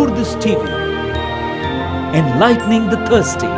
Lourdes TV, enlightening the thirsty.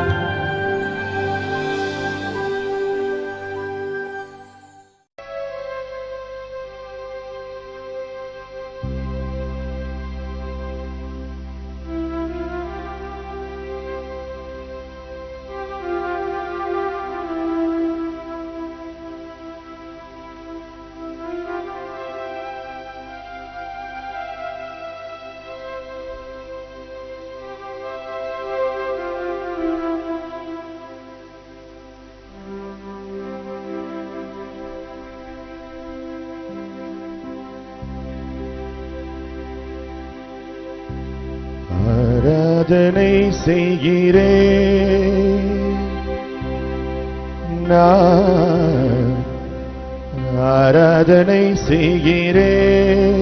ஆராதனை செய்கிறேன் நான் ஆராதனை செய்கிறேன்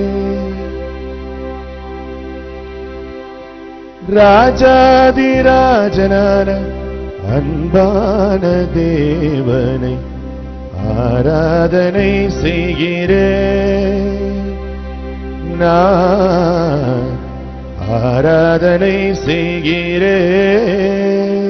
ராஜாதிராஜனான அன்பான தேவனை ஆராதனை செய்கிறேன் நான் ஆராதனை செய்கிறேன்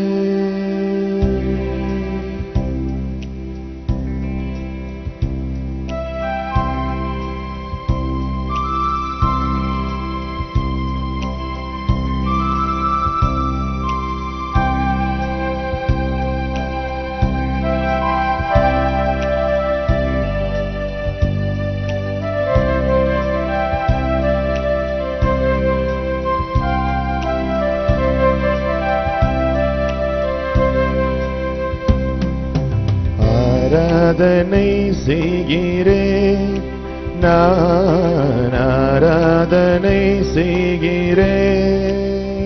ஆராதனை செய்கிறேன் நான் ஆராதனை செய்கிறேன்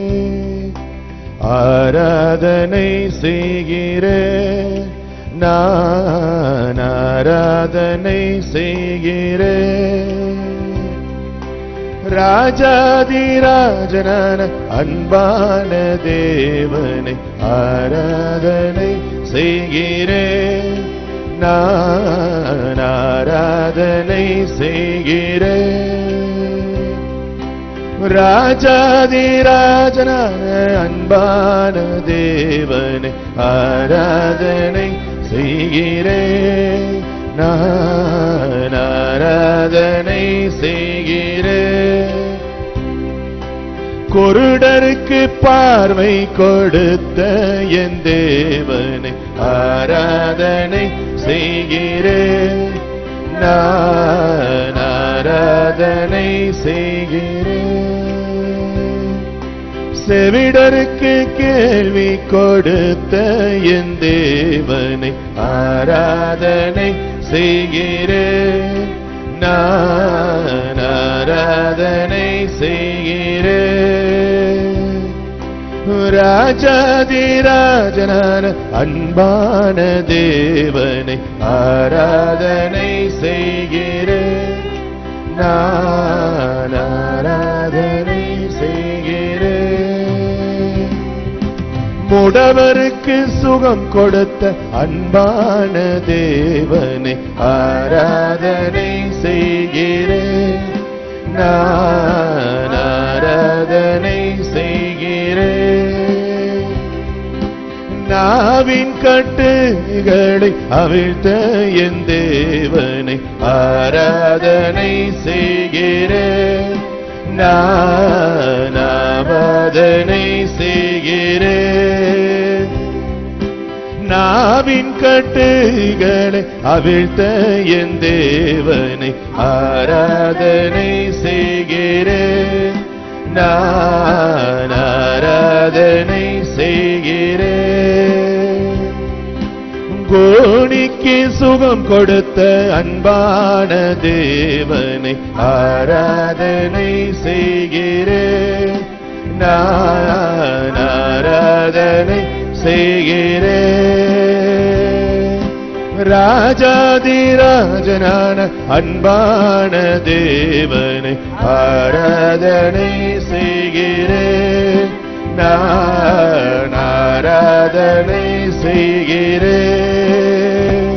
ஆராதனை செய்கிறேன் நான் ஆராதனை செய்கிறேன் ராஜாதிராஜனான அன்பான தேவனை ஆராதனை செய்கிறேன் நான் ஆராதனை செய்கிறேன் ராஜாதிராஜனான அன்பான தேவனை ஆராதனை செய்கிறேன் நான் ஆராதனை செய்கிறேன் குருடருக்கு பார்வை கொடுத்த என் தேவனை ஆராதனை செய்கிறேன் நான் ஆராதனை செய்கிறேன் செவிடருக்கு கேள்வி கொடுத்த என் தேவனை ஆராதனை செய்கிறேன் நான் ஆராதனை செய்கிறேன் ராஜாதிராஜனான அன்பான தேவனை ஆராதனை செய்கிறேன் நான் ஆராதனை செய்கிறேன் முடவருக்கு சுகம் கொடுத்த அன்பான தேவனை ஆராதனை செய்கிறேன் நான் ஆராதனை செய்கிறேன் நாவின் கட்டுகளை அவிழ்த்த என் தேவனை ஆராதனை செய்கிறேன் நான் ஆராதனை செய்கிறேன் நாவின் கட்டுகளை அவிழ்த்த என் தேவனை ஆராதனை செய்கிறேன் நான் ஆராதனை செய்கிறேன் கோணிக்கு சுகம் கொடுத்த அன்பான தேவனை ஆராதனை செய்கிறேன் நான் ஆராதனை செய்கிறேன் ராஜாதிராஜனான அன்பான தேவனை ஆராதனை செய்கிறேன் நான் ஆராதனை செய்கிறேன்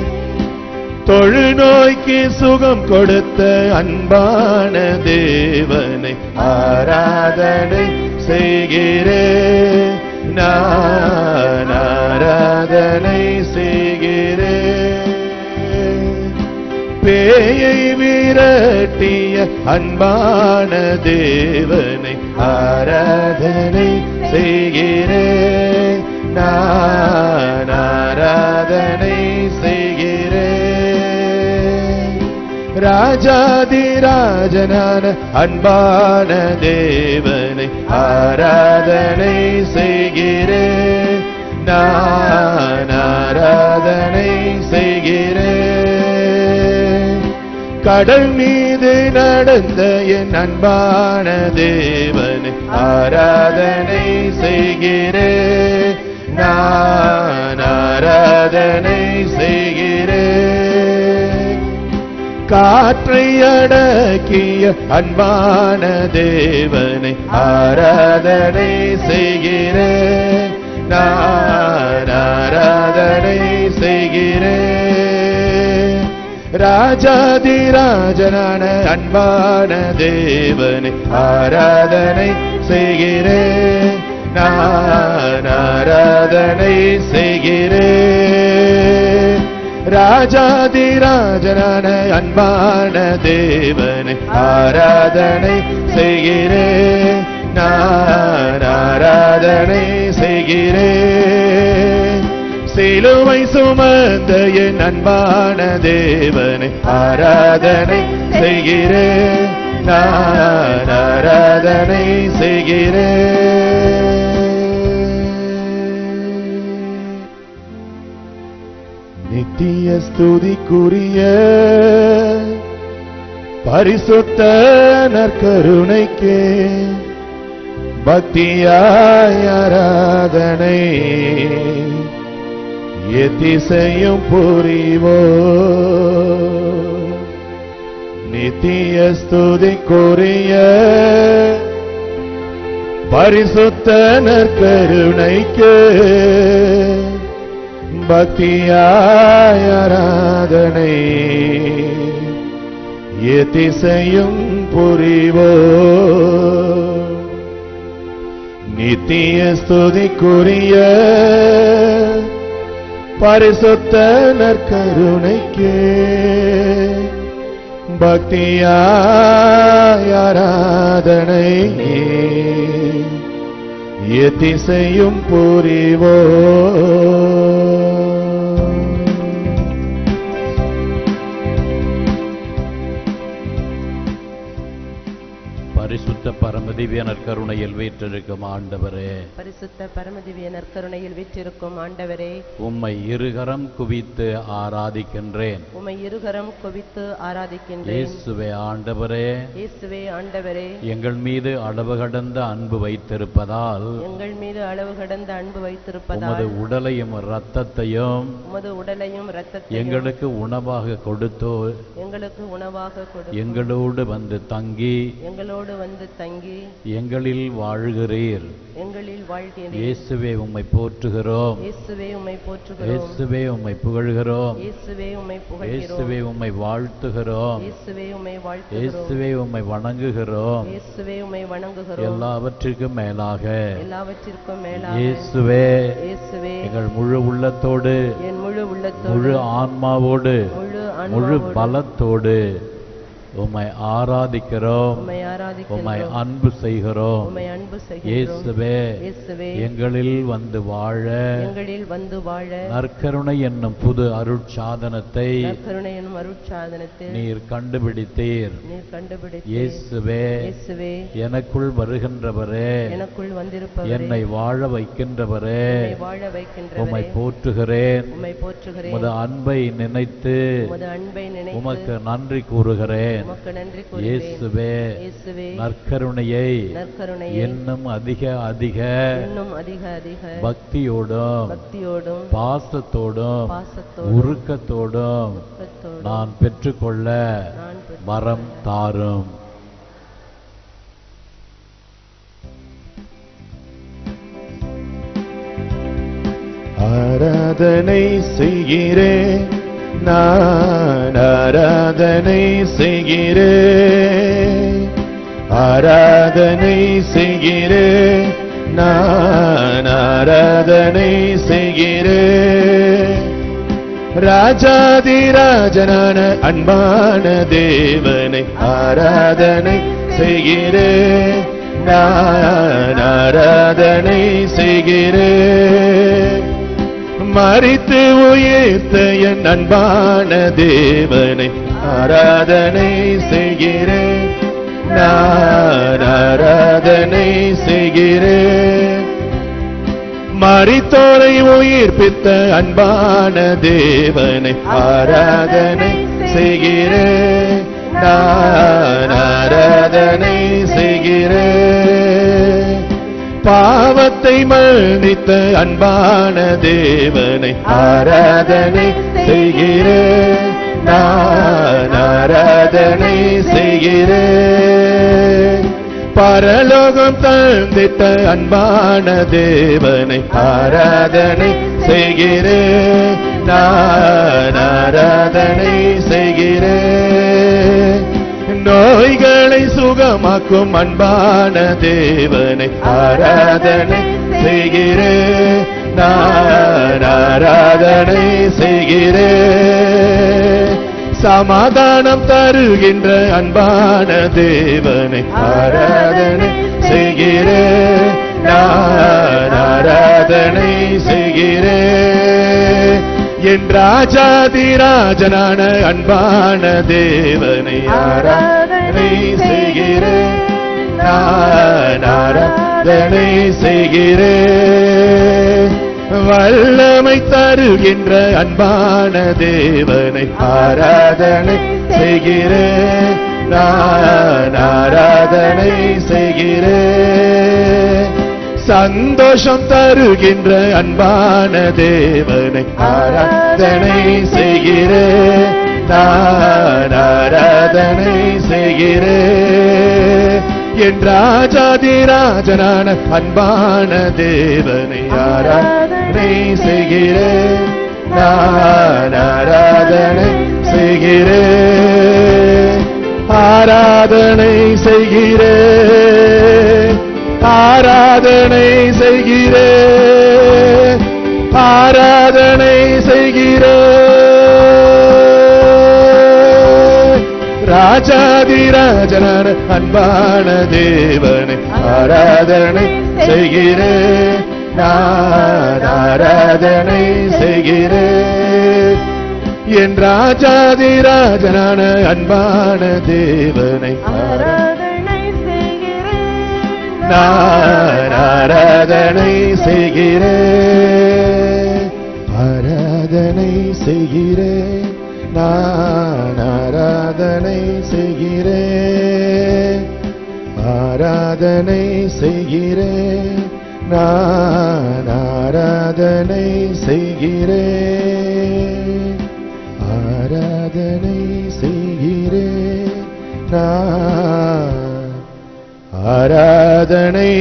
தொழுநோய்க்கு சுகம் கொடுத்த அன்பான தேவனை ஆராதனை செய்கிறேன் நான் ஆராதனை செய்கிறேன் பேயை விரட்டிய அன்பான தேவனை ஆராதனை செய்கிறேன் நான் ஆராதனை செய்கிறேன் ராஜாதிராஜனான அன்பான தேவனை ஆராதனை செய்கிறேன் நான் ஆராதனை செய்கிறேன் கடல் மீது நடந்த என் அன்பான தேவனை ஆராதனை செய்கிறேன் நான் ஆராதனை செய்கிறேன் காற்றை அடக்கிய அன்பான தேவனை ஆராதனை செய்கிறேன் நான் ஆராதனை செய்கிறேன் ராஜாதிராஜனான அன்பான தேவனை ஆராதனை செய்கிறேன் நான் ஆராதனை செய்கிறேன் ராஜாதிராஜனான அன்பான தேவனை ஆராதனை செய்கிறேன் நான் ஆராதனை செய்கிறேன் சிலுவை சுமந்த என் அன்பான தேவனை ஆராதனை செய்கிறேன் நான் ஆராதனை செய்கிறேன் நித்திய ஸ்துதிக்குரிய பரிசுத்த நற்கருணைக்கே பக்தியாய் ஆராதனை எத்திசையும் புரிவோ நித்திய ஸ்துதிக்குரிய பரிசுத்த நற்கருணைக்கு பக்தியாய் ஆராதனை எத்திசையும் புரிவோ நித்திய ஸ்துதிக்குரிய பரிசுத்த நற்கருணைக்கு பக்தியாய் ஆராதனை எத்திசையும் புரிவோ பரிசுத்த பரமதிவியனர் கருணையில் வீற்றிருக்கும் ஆண்டவரே பரிசுத்த பரமதிவிய நற்கருணையில் வீற்றிருக்கும் ஆண்டவரே உம்மை இருகரம் குவித்து ஆராதிக்கின்றேன் உமை இருகரம் குவித்து ஆராதிக்கின்றேன் இயேசுவே ஆண்டவரே இயேசுவே ஆண்டவரே எங்கள் மீது அளவு கடந்த அன்பு வைத்திருப்பதால் எங்கள் மீது அளவு கடந்த அன்பு உமது வைத்திருப்பதால் உடலையும் இரத்தத்தையும் உமது உடலையும் இரத்தத்தையும் எங்களுக்கு உணவாக கொடுத்தோ எங்களுக்கு உணவாக கொடு எங்களோடு வந்து தங்கி எங்களோடு வந்து தங்கி எங்களில் வாழ்கிறீர் எங்களில் வாழ்கிறீர் இயேசுவே உம்மை போற்றுகிறோம் இயேசுவே உம்மை போற்றுகிறோம் இயேசுவே உம்மை புகழ்கிறோம் இயேசுவே உம்மை புகழ்கிறோம் இயேசுவே உம்மை வாழ்த்துகிறோம் இயேசுவே உம்மை வாழ்த்துகிறோம் இயேசுவே உம்மை வணங்குகிறோம் இயேசுவே உம்மை வணங்குகிறோம் எல்லாவற்றிற்கும் மேலாக எல்லாவற்றிற்கும் மேலாக இயேசுவே இயேசுவே எங்கள் முழு உள்ளத்தோடு என் முழு உள்ளத்தோடு முழு ஆன்மாவோடு முழு முழு அன்போடு பலத்தோடு உம்மை ஆராதிக்கிறோம் உம்மை உம்மை ஆராதிக்கிறோம் அன்பு செய்கிறோம் உம்மை அன்பு செய்கிறோம் இயேசுவே இயேசுவே எங்களில் வந்து வாழ எங்களில் வந்து வாழ நற்கருணை என்னும் புது அருட்சாதனத்தை நற்கருணை எனும் அருட்சாதனத்தில் நீர் கண்டுபிடித்தீர் நீர் கண்டுபிடித்து இயேசுவே இயேசுவே எனக்குள் வருகின்றவரே எனக்குள் வந்திருப்பவரே என்னை வாழ வைக்கின்றவரே உம்மை வாழ உம்மை வைக்கின்றவரே போற்றுகிறேன் உம்மை போற்றுகிறேன் உமது அன்பை நினைத்து உமது அன்பை நினைத்து உமக்கு நன்றி கூறுகிறேன் உமக்கு நன்றி கூறுகிறேன் இயேசுவே இயேசுவே நற்கருணையை நற்கருணையை இன்னும் அதிக அதிக இன்னும் அதிக அதிக பக்தியோடும் பக்தியோடும் பாசத்தோடும் பாசத்தோடும் உருக்கத்தோடும் ஊக்கத்தோடும் நான் பெற்றுக்கொள்ள நான் பெற்று- வரம் தாரும் ஆராதனை செய்கிறேன் நான் ஆராதனை செய்கிறேன் ஆராதனை செய்கிறேன் நான் ஆராதனை செய்கிறேன் ராஜாதிராஜனான அன்பான தேவனை ஆராதனை செய்கிறேன் நான் ஆராதனை செய்கிறேன் மறித்து உயிர்த்த என் அன்பான தேவனை ஆராதனை செய்கிறேன் நான் ஆராதனை செய்கிறேன் மறித்தோரை உயிர்ப்பித்த அன்பான தேவனை ஆராதனை செய்கிறேன் நான் ஆராதனை செய்கிறேன் பாவத்தை மன்னித்த அன்பான தேவனை ஆராதனை செய்கிறேன் நான் ஆராதனை செய்கிறேன் பரலோகம் தந்திட்ட அன்பான தேவனை ஆராதனை செய்கிறேன் நான் ஆராதனை செய்கிறேன் நோய்களை சுகமாக்கும் அன்பான தேவனை ஆராதனை செய்கிறேன் நான் ஆராதனை செய்கிறேன் சமாதானம் தருகின்ற அன்பான தேவனை ஆராதனை செய்கிறேன் நான் ஆராதனை செய்கிறேன் என் ராஜாதிராஜனான அன்பான தேவனை ஆராதனை செய்கிறேன் நான் ஆராதனை செய்கிறேன் வல்லமை தருகின்ற அன்பான தேவனை ஆராதனை செய்கிறேன் நான் ஆராதனை செய்கிறேன் சந்தோஷம் தருகின்ற அன்பான தேவனை ஆராதனை செய்கிறேன் நான் ஆராதனை செய்கிறேன் என் ராஜாதிராஜனான அன்பான தேவனை ஆராதனை செய்கிறேன் நான் ஆராதனை செய்கிறேன் ஆராதனை செய்கிறேன் ஆராதனை செய்கிறேன் ஆராதனை செய்கிறேன் ராஜாதிராஜனான அன்பான தேவனை ஆராதனை செய்கிறேன் நான் ஆராதனை செய்கிறேன் என் ராஜாதிராஜனான அன்பான தேவனை ஆராதனை செய்கிறேன் நான் ஆராதனை செய்கிறேன் ஆராதனை செய்கிறேன் நான் ஆராதனை செய்கிறேன் ஆராதனை செய்கிறேன் நான் ஆராதனை செய்கிறேன் ஆராதனை செய்கிறேன் நான் ஆராதனை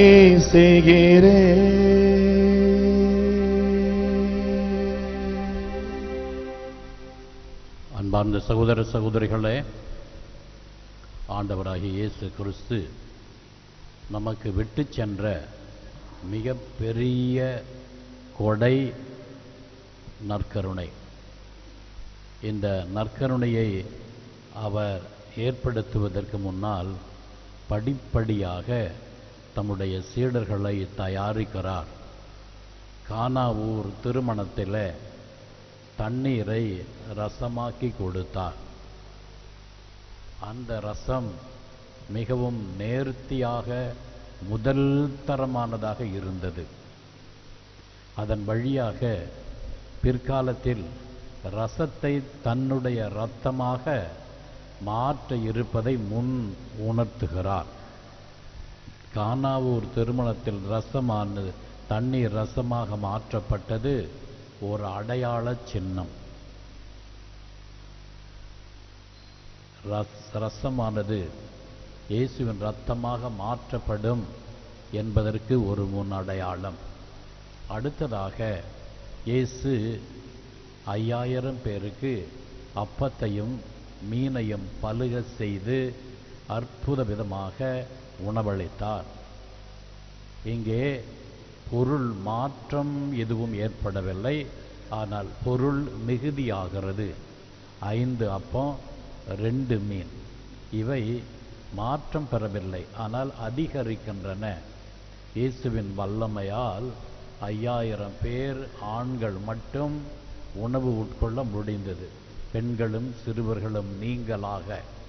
செய்கிறேன் அன்பார்ந்த சகோதர சகோதரிகளே ஆண்டவராகிய இயேசு கிறிஸ்து நமக்கு விட்டு சென்ற மிகப்பெரிய கொடை நற்கருணை இந்த நற்கருணையை அவர் ஏற்படுத்துவதற்கு முன்னால் படிப்படியாக தம்முடைய சீடர்களை தயாரிக்கிறார் கானாவூர் திருமணத்தில் தண்ணீரை ரசமாக்கி கொடுத்தார் அந்த ரசம் மிகவும் நேர்த்தியாக முதல் தரமானதாக இருந்தது அதன் வழியாக பிற்காலத்தில் ரசத்தை தன்னுடைய இரத்தமாக மாற்ற இருப்பதை முன் உணர்த்துகிறார் கானாவூர் திருமணத்தில் ரசமானது தண்ணீர் ரசமாக மாற்றப்பட்டது ஒரு அடையாள சின்னம் ரஸ் ரசமானது இயேசுவின் இரத்தமாக மாற்றப்படும் என்பதற்கு ஒரு முன் அடையாளம் அடுத்ததாக இயேசு ஐயாயிரம் பேருக்கு அப்பத்தையும் மீனையும் பலுக செய்து அற்புத விதமாக உணவளித்தார் இங்கே பொருள் மாற்றம் எதுவும் ஏற்படவில்லை ஆனால் பொருள் மிகுதியாகிறது ஐந்து அப்பம் ரெண்டு மீன் இவை மாற்றம் பெறவில்லை ஆனால் அதிகரிக்கின்றன இயேசுவின் வல்லமையால் ஐயாயிரம் பேர் ஆண்கள் மட்டும் உணவு உட்கொள்ள முடிந்தது பெண்களும் சிறுவர்களும் நீங்களாக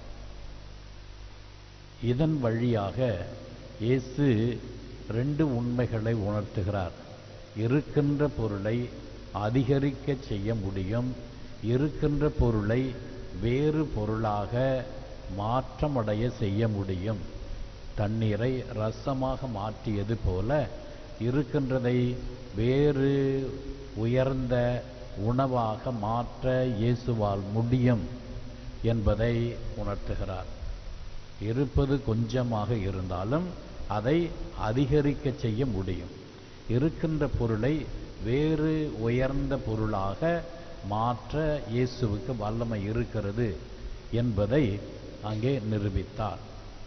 இதன் வழியாக இயேசு ரெண்டு உண்மைகளை உணர்த்துகிறார் இருக்கின்ற பொருளை அதிகரிக்க செய்ய முடியும் இருக்கின்ற பொருளை வேறு பொருளாக மாற்றமடைய செய்ய முடியும் தண்ணீரை ரசமாக மாற்றியது போல இருக்கின்றதை வேறு உயர்ந்த உணவாக மாற்ற இயேசுவால் முடியும் என்பதை உணர்த்துகிறார் இருப்பது கொஞ்சமாக இருந்தாலும் அதை அதிகரிக்க செய்ய முடியும் இருக்கின்ற பொருளை வேறு உயர்ந்த பொருளாக மாற்ற இயேசுவுக்கு வல்லமை இருக்கிறது என்பதை அங்கே நிரூபித்தார்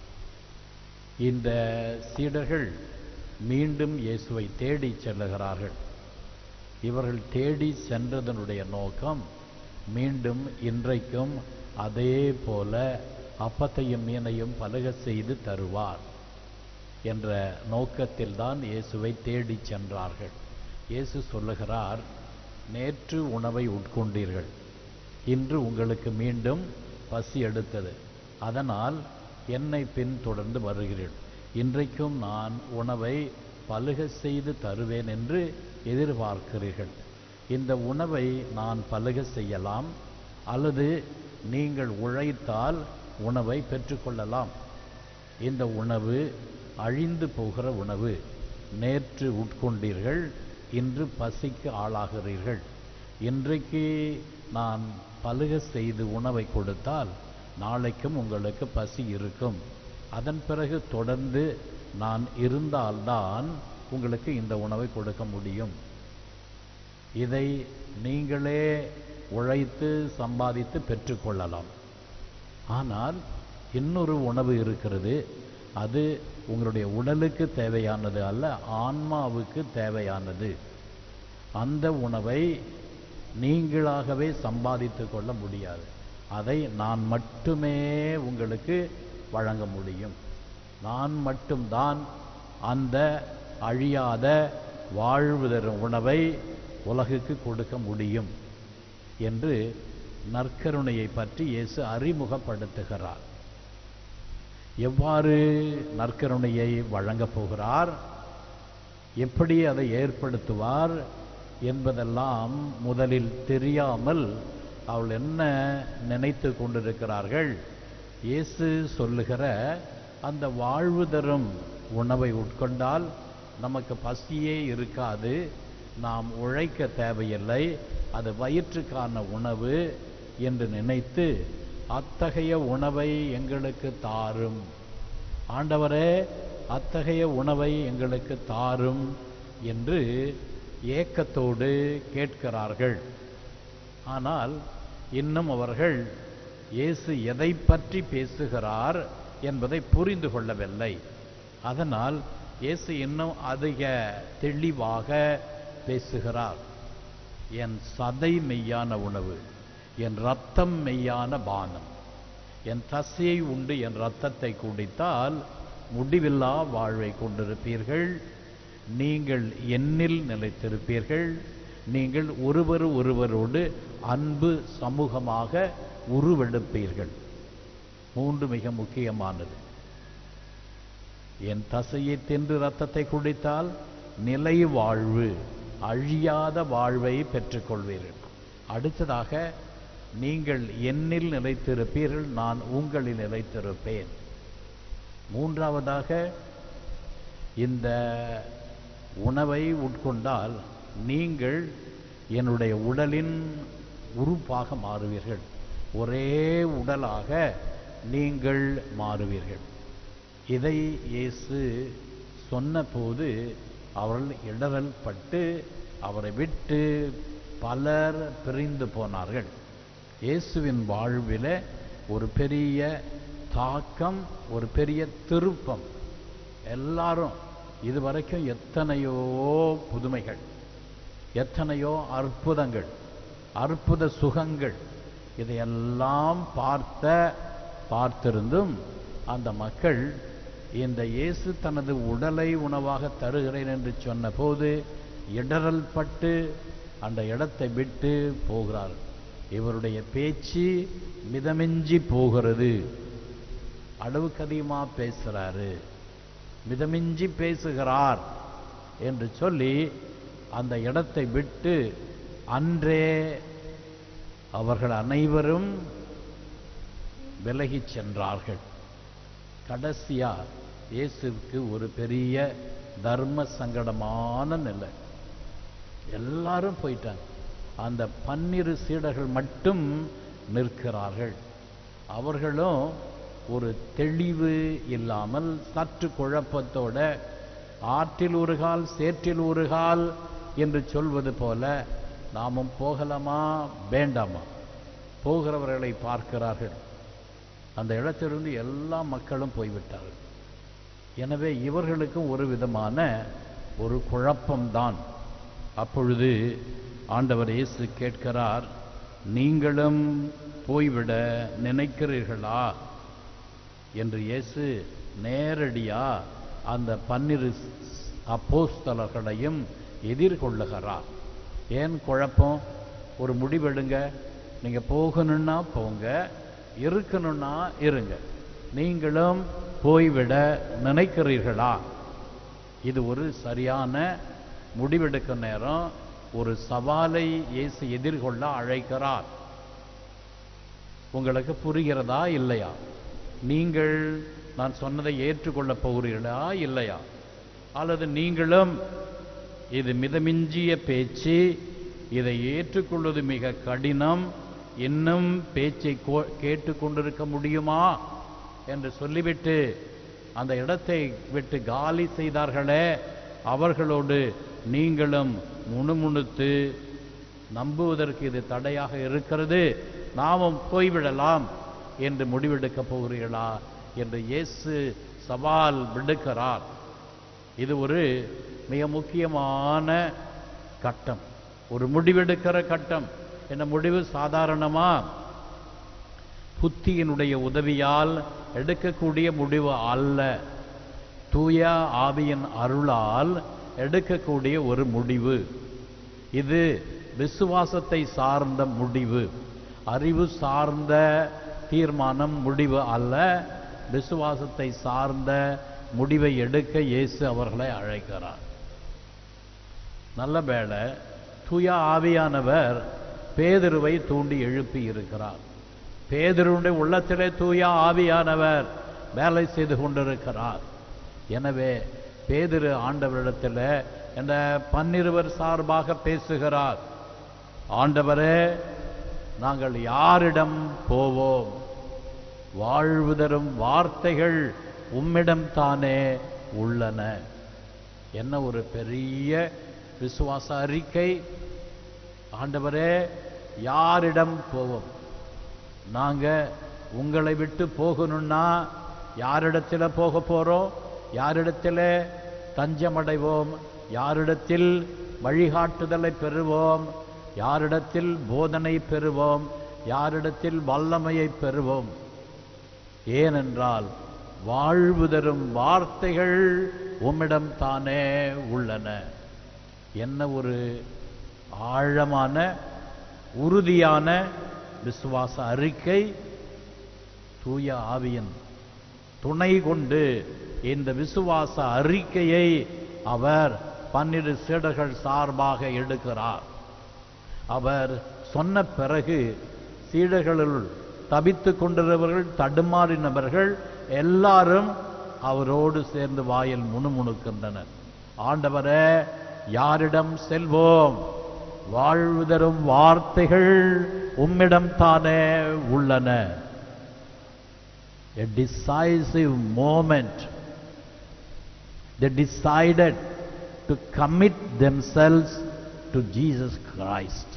இந்த சீடர்கள் மீண்டும் இயேசுவை தேடி செல்லுகிறார்கள் இவர்கள் தேடி சென்றதனுடைய நோக்கம் மீண்டும் இன்றைக்கும் அதே போல அப்பத்தையும் மீனையும் பலக செய்து தருவார் என்ற நோக்கத்தில்தான் இயேசுவை தேடிச் சென்றார்கள் இயேசு சொல்லுகிறார் நேற்று உணவை உட்கொண்டீர்கள் இன்று உங்களுக்கு மீண்டும் பசி எடுத்தது அதனால் என்னை பின்தொடர்ந்து வருகிறீர்கள் இன்றைக்கும் நான் உணவை பலுக செய்து தருவேன் என்று எதிர்பார்க்கிறீர்கள் இந்த உணவை நான் பலுக செய்யலாம் அல்லது நீங்கள் உழைத்தால் உணவை பெற்றுக்கொள்ளலாம் இந்த உணவு அழிந்து போகிற உணவு நேற்று உட்கொண்டீர்கள் இன்று பசிக்கு ஆளாகிறீர்கள் இன்றைக்கு நான் பலுக செய்து உணவை கொடுத்தால் நாளைக்கும் உங்களுக்கு பசி இருக்கும் அதன் பிறகு தொடர்ந்து நான் இருந்தால்தான் உங்களுக்கு இந்த உணவை கொடுக்க முடியும் இதை நீங்களே உழைத்து சம்பாதித்து பெற்றுக்கொள்ளலாம் ஆனால் இன்னொரு உணவு இருக்கிறது அது உங்களுடைய உடலுக்கு தேவையானது அல்ல ஆன்மாவுக்கு தேவையானது அந்த உணவை நீங்களாகவே சம்பாதித்து கொள்ள முடியாது அதை நான் மட்டுமே உங்களுக்கு வழங்க முடியும் நான் மட்டும்தான் அந்த அழியாத வாழ்வு தரும் உணவை உலகுக்கு கொடுக்க முடியும் என்று நற்கருணையை பற்றி இயேசு அறிமுகப்படுத்துகிறார் எவ்வாறு நற்கருணையை வழங்கப் போகிறார் எப்படி அதை ஏற்படுத்துவார் என்பதெல்லாம் முதலில் தெரியாமல் அவள் என்ன நினைத்து கொண்டிருக்கிறார்கள் இயேசு சொல்லுகிற அந்த வாழ்வு தரும் உணவை உட்கொண்டால் நமக்கு பசியே இருக்காது நாம் உழைக்க தேவையில்லை அது வயிற்றுக்கான உணவு என்று நினைத்து அத்தகைய உணவை எங்களுக்கு தாரும் ஆண்டவரே அத்தகைய உணவை எங்களுக்கு தாரும் என்று ஏக்கத்தோடு கேட்கிறார்கள் ஆனால் இன்னும் அவர்கள் இயேசு எதை பற்றி பேசுகிறார் என்பதை புரிந்து கொள்ளவில்லை அதனால் இயேசு இன்னும் அதிக தெளிவாக பேசுகிறார் என் சதை மெய்யான உணவு என் ரத்தம் மெய்யான பானம் என் தசையை உண்டு என் ரத்தத்தை குடித்தால் முடிவில்லா வாழ்வை கொண்டிருப்பீர்கள் நீங்கள் என்னில் நிலைத்திருப்பீர்கள் நீங்கள் ஒருவர் ஒருவரோடு அன்பு சமூகமாக உருவெடுப்பீர்கள் மூன்று மிக முக்கியமானது என் தசையை தின்று ரத்தத்தை குடித்தால் நிலை வாழ்வு அழியாத வாழ்வை பெற்றுக்கொள்வீர்கள் அடுத்ததாக நீங்கள் என்னில் நிலைத்திருப்பீர்கள் நான் உங்களில் நிலைத்திருப்பேன் மூன்றாவதாக இந்த உணவை உட்கொண்டால் நீங்கள் என்னுடைய உடலின் உறுப்பாக மாறுவீர்கள் ஒரே உடலாக நீங்கள் மாறுவீர்கள் இதை இயேசு சொன்னபோது அவர்கள் இடரல் பட்டு அவரை விட்டு பலர் பிரிந்து போனார்கள் இயேசுவின் வாழ்வில ஒரு பெரிய தாக்கம் ஒரு பெரிய திருப்பம் எல்லாரும் இதுவரைக்கும் எத்தனையோ புதுமைகள் எத்தனையோ அற்புதங்கள் அற்புத சுகங்கள் இதையெல்லாம் பார்த்த பார்த்திருந்தும் அந்த மக்கள் இந்த இயேசு தனது உடலை உணவாக தருகிறேன் என்று சொன்னபோது இடறல் பட்டு அந்த இடத்தை விட்டு போகிறார் இவருடைய பேச்சு மிதமிஞ்சி போகிறது அளவுக்கு அதிகமா பேசுறாரு மிதமிஞ்சி பேசுகிறார் என்று சொல்லி அந்த இடத்தை விட்டு அன்றே அவர்கள் அனைவரும் விலகிச் சென்றார்கள் கடைசியா இயேசுவுக்கு ஒரு பெரிய தர்ம சங்கடமான நிலை எல்லாரும் போயிட்டாங்க அந்த பன்னிரு சீடர்கள் மட்டும் நிற்கிறார்கள் அவர்களும் ஒரு தெளிவு இல்லாமல் சற்று குழப்பத்தோட ஆற்றில் ஒரு கால் சேற்றில் ஒரு கால் என்று சொல்வது போல நாமும் போகலாமா வேண்டாமா போகிறவர்களை பார்க்கிறார்கள் அந்த இடத்திலிருந்து எல்லா மக்களும் போய்விட்டார்கள் எனவே இவர்களுக்கும் ஒரு விதமான ஒரு குழப்பம்தான் அப்பொழுது ஆண்டவர் இயேசு கேட்கிறார் நீங்களும் போய்விட நினைக்கிறீர்களா என்று இயேசு நேரடியா அந்த பன்னிரு அப்போஸ்தலர்களையும் எதிர்கொள்ளுகிறார் ஏன் குழப்பம் ஒரு முடிவெடுங்க நீங்க போகணும்னா போங்க இருக்கணும்னா இருங்க நீங்களும் போய்விட நினைக்கிறீர்களா இது ஒரு சரியான முடிவெடுக்கும் நேரம் ஒரு சவாலை இயேசு எதிர்கொள்ள அழைக்கிறார் உங்களுக்கு புரிகிறதா இல்லையா நீங்கள் நான் சொன்னதை ஏற்றுக்கொள்ளப் போகிறீர்களா இல்லையா அல்லது நீங்களும் இது மிதமிஞ்சிய பேச்சு இதை ஏற்றுக்கொள்வது மிக கடினம் இன்னும் பேச்சை கோ- கேட்டுக்கொண்டிருக்க முடியுமா என்று சொல்லிவிட்டு அந்த இடத்தை விட்டு காலி செய்தார்களே அவர்களோடு நீங்களும் முணுமுணுத்து நம்புவதற்கு இது தடையாக இருக்கிறது நாமும் போய்விடலாம் என்று முடிவெடுக்கப் போகிறீர்களா என்று இயேசு சவால் விடுக்கிறார் இது ஒரு மிக முக்கியமான கட்டம் ஒரு முடிவெடுக்கிற கட்டம் என்ன முடிவு சாதாரணமா புத்தியினுடைய உதவியால் எடுக்கக்கூடிய முடிவு அல்ல தூய ஆவியின் அருளால் எடுக்கக்கூடிய ஒரு முடிவு இது விசுவாசத்தை சார்ந்த முடிவு அறிவு சார்ந்த தீர்மானம் முடிவு அல்ல விசுவாசத்தை சார்ந்த முடிவை எடுக்க இயேசு அவர்களை அழைக்கிறார் நல்ல வேளை தூய ஆவியானவர் பேதுருவை தூண்டி எழுப்பி இருக்கிறார் பேதுருடைய உள்ளத்திலே தூய ஆவியானவர் வேலை செய்து கொண்டிருக்கிறார் எனவே பேதுரு ஆண்டவரிடத்தில் இந்த பன்னிருவர் சார்பாக பேசுகிறார் ஆண்டவரே நாங்கள் யாரிடம் போவோம் வாழ்வு தரும் வார்த்தைகள் உம்மிடம் தானே உள்ளன என்ன ஒரு பெரிய விசுவாச அறிக்கை ஆண்டவரே யாரிடம் போவோம் நாங்க உங்களை விட்டு போகணும்னா யாரிடத்துல போக போறோம் யாரிடத்துல தஞ்சமடைவோம் யாரிடத்தில் வழிகாட்டுதலை பெறுவோம் யாரிடத்தில் போதனை பெறுவோம் யாரிடத்தில் வல்லமையை பெறுவோம் ஏனென்றால் வாழ்வு தரும் வார்த்தைகள் உம்மிடம் தானே உள்ளன என்ன ஒரு ஆழமான உறுதியான விசுவாச அறிக்கை தூய ஆவியின் துணை கொண்டு இந்த விசுவாச அறிக்கையை அவர் பன்னிரு சீடர்கள் சார்பாக எடுக்கிறார் அவர் சொன்ன பிறகு சீடர்களுள் தபித்துக் கொண்டிருந்தவர்கள் தடுமாறினவர்கள் எல்லாரும் அவரோடு சேர்ந்து வாயில் முணுமுணுக்கின்றனர் ஆண்டவரே யாரிடம் செல்வோம் வாழ்வு தரும் வார்த்தைகள் உம்மிடம் தானே உள்ளன a decisive moment they decided to commit themselves to Jesus Christ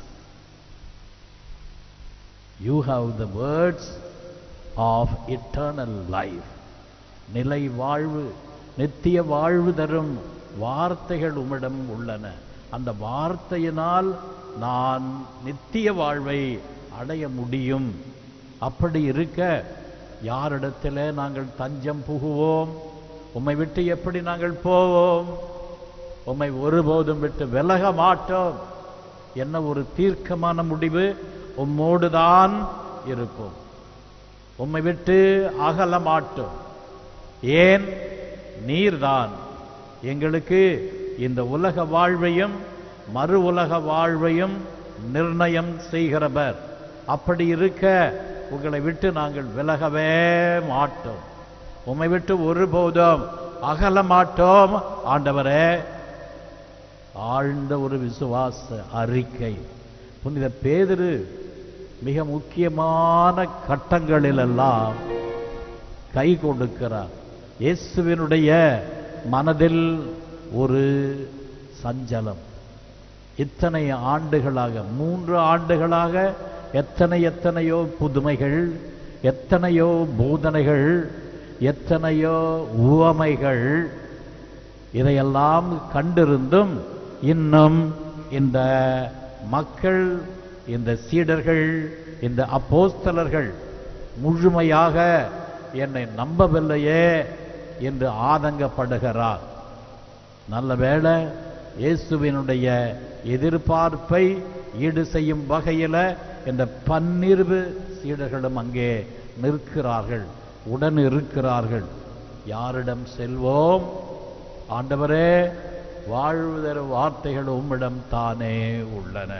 you have the words of eternal life நிலை வாழ்வு நித்திய வாழ்வு தரும் வார்த்தைகள் உம்மிடம் உள்ளன அந்த வார்த்தையினால் நான் நித்திய வாழ்வை அடைய முடியும் அப்படி இருக்க யாரிடத்தில் நாங்கள் தஞ்சம் புகுவோம் உம்மை விட்டு எப்படி நாங்கள் போவோம் உம்மை ஒருபோதும் விட்டு விலக மாட்டோம் என்ன ஒரு தீர்க்கமான முடிவு உம்மோடுதான் இருப்போம் உம்மை விட்டு அகல மாட்டோம் ஏன் நீர்தான் எங்களுக்கு இந்த உலக வாழ்வையும் மறு உலக வாழ்வையும் நிர்ணயம் செய்கிறவர் அப்படி இருக்க உங்களை விட்டு நாங்கள் விலகவே மாட்டோம் உம்மை விட்டு ஒருபோதும் அகல மாட்டோம் ஆண்டவரே ஆழ்ந்த ஒரு விசுவாச அறிக்கை புனித பேதுரு மிக முக்கியமான கட்டங்களிலெல்லாம் கை கொடுக்கிறார் இயேசுவினுடைய மனதில் ஒரு சஞ்சலம் இத்தனை ஆண்டுகளாக மூன்று ஆண்டுகளாக எத்தனை எத்தனையோ புதுமைகள் எத்தனையோ போதனைகள் எத்தனையோ உவமைகள் இதையெல்லாம் கண்டிருந்தும் இன்னும் இந்த மக்கள் இந்த சீடர்கள் இந்த அப்போஸ்தலர்கள் முழுமையாக என்னை நம்பவில்லையே என்று ஆதங்கப்படுகிறார் நல்ல வேளை இயேசுவினுடைய எதிர்பார்ப்பை ஈடு செய்யும் வகையில இந்த பன்னிருவு சீடர்களும் அங்கே நிற்கிறார்கள் உடன் இருக்கிறார்கள் யாரிடம் செல்வோம் ஆண்டவரே வாழ்வு தரும் வார்த்தைகள் உம்மிடம் தானே உள்ளன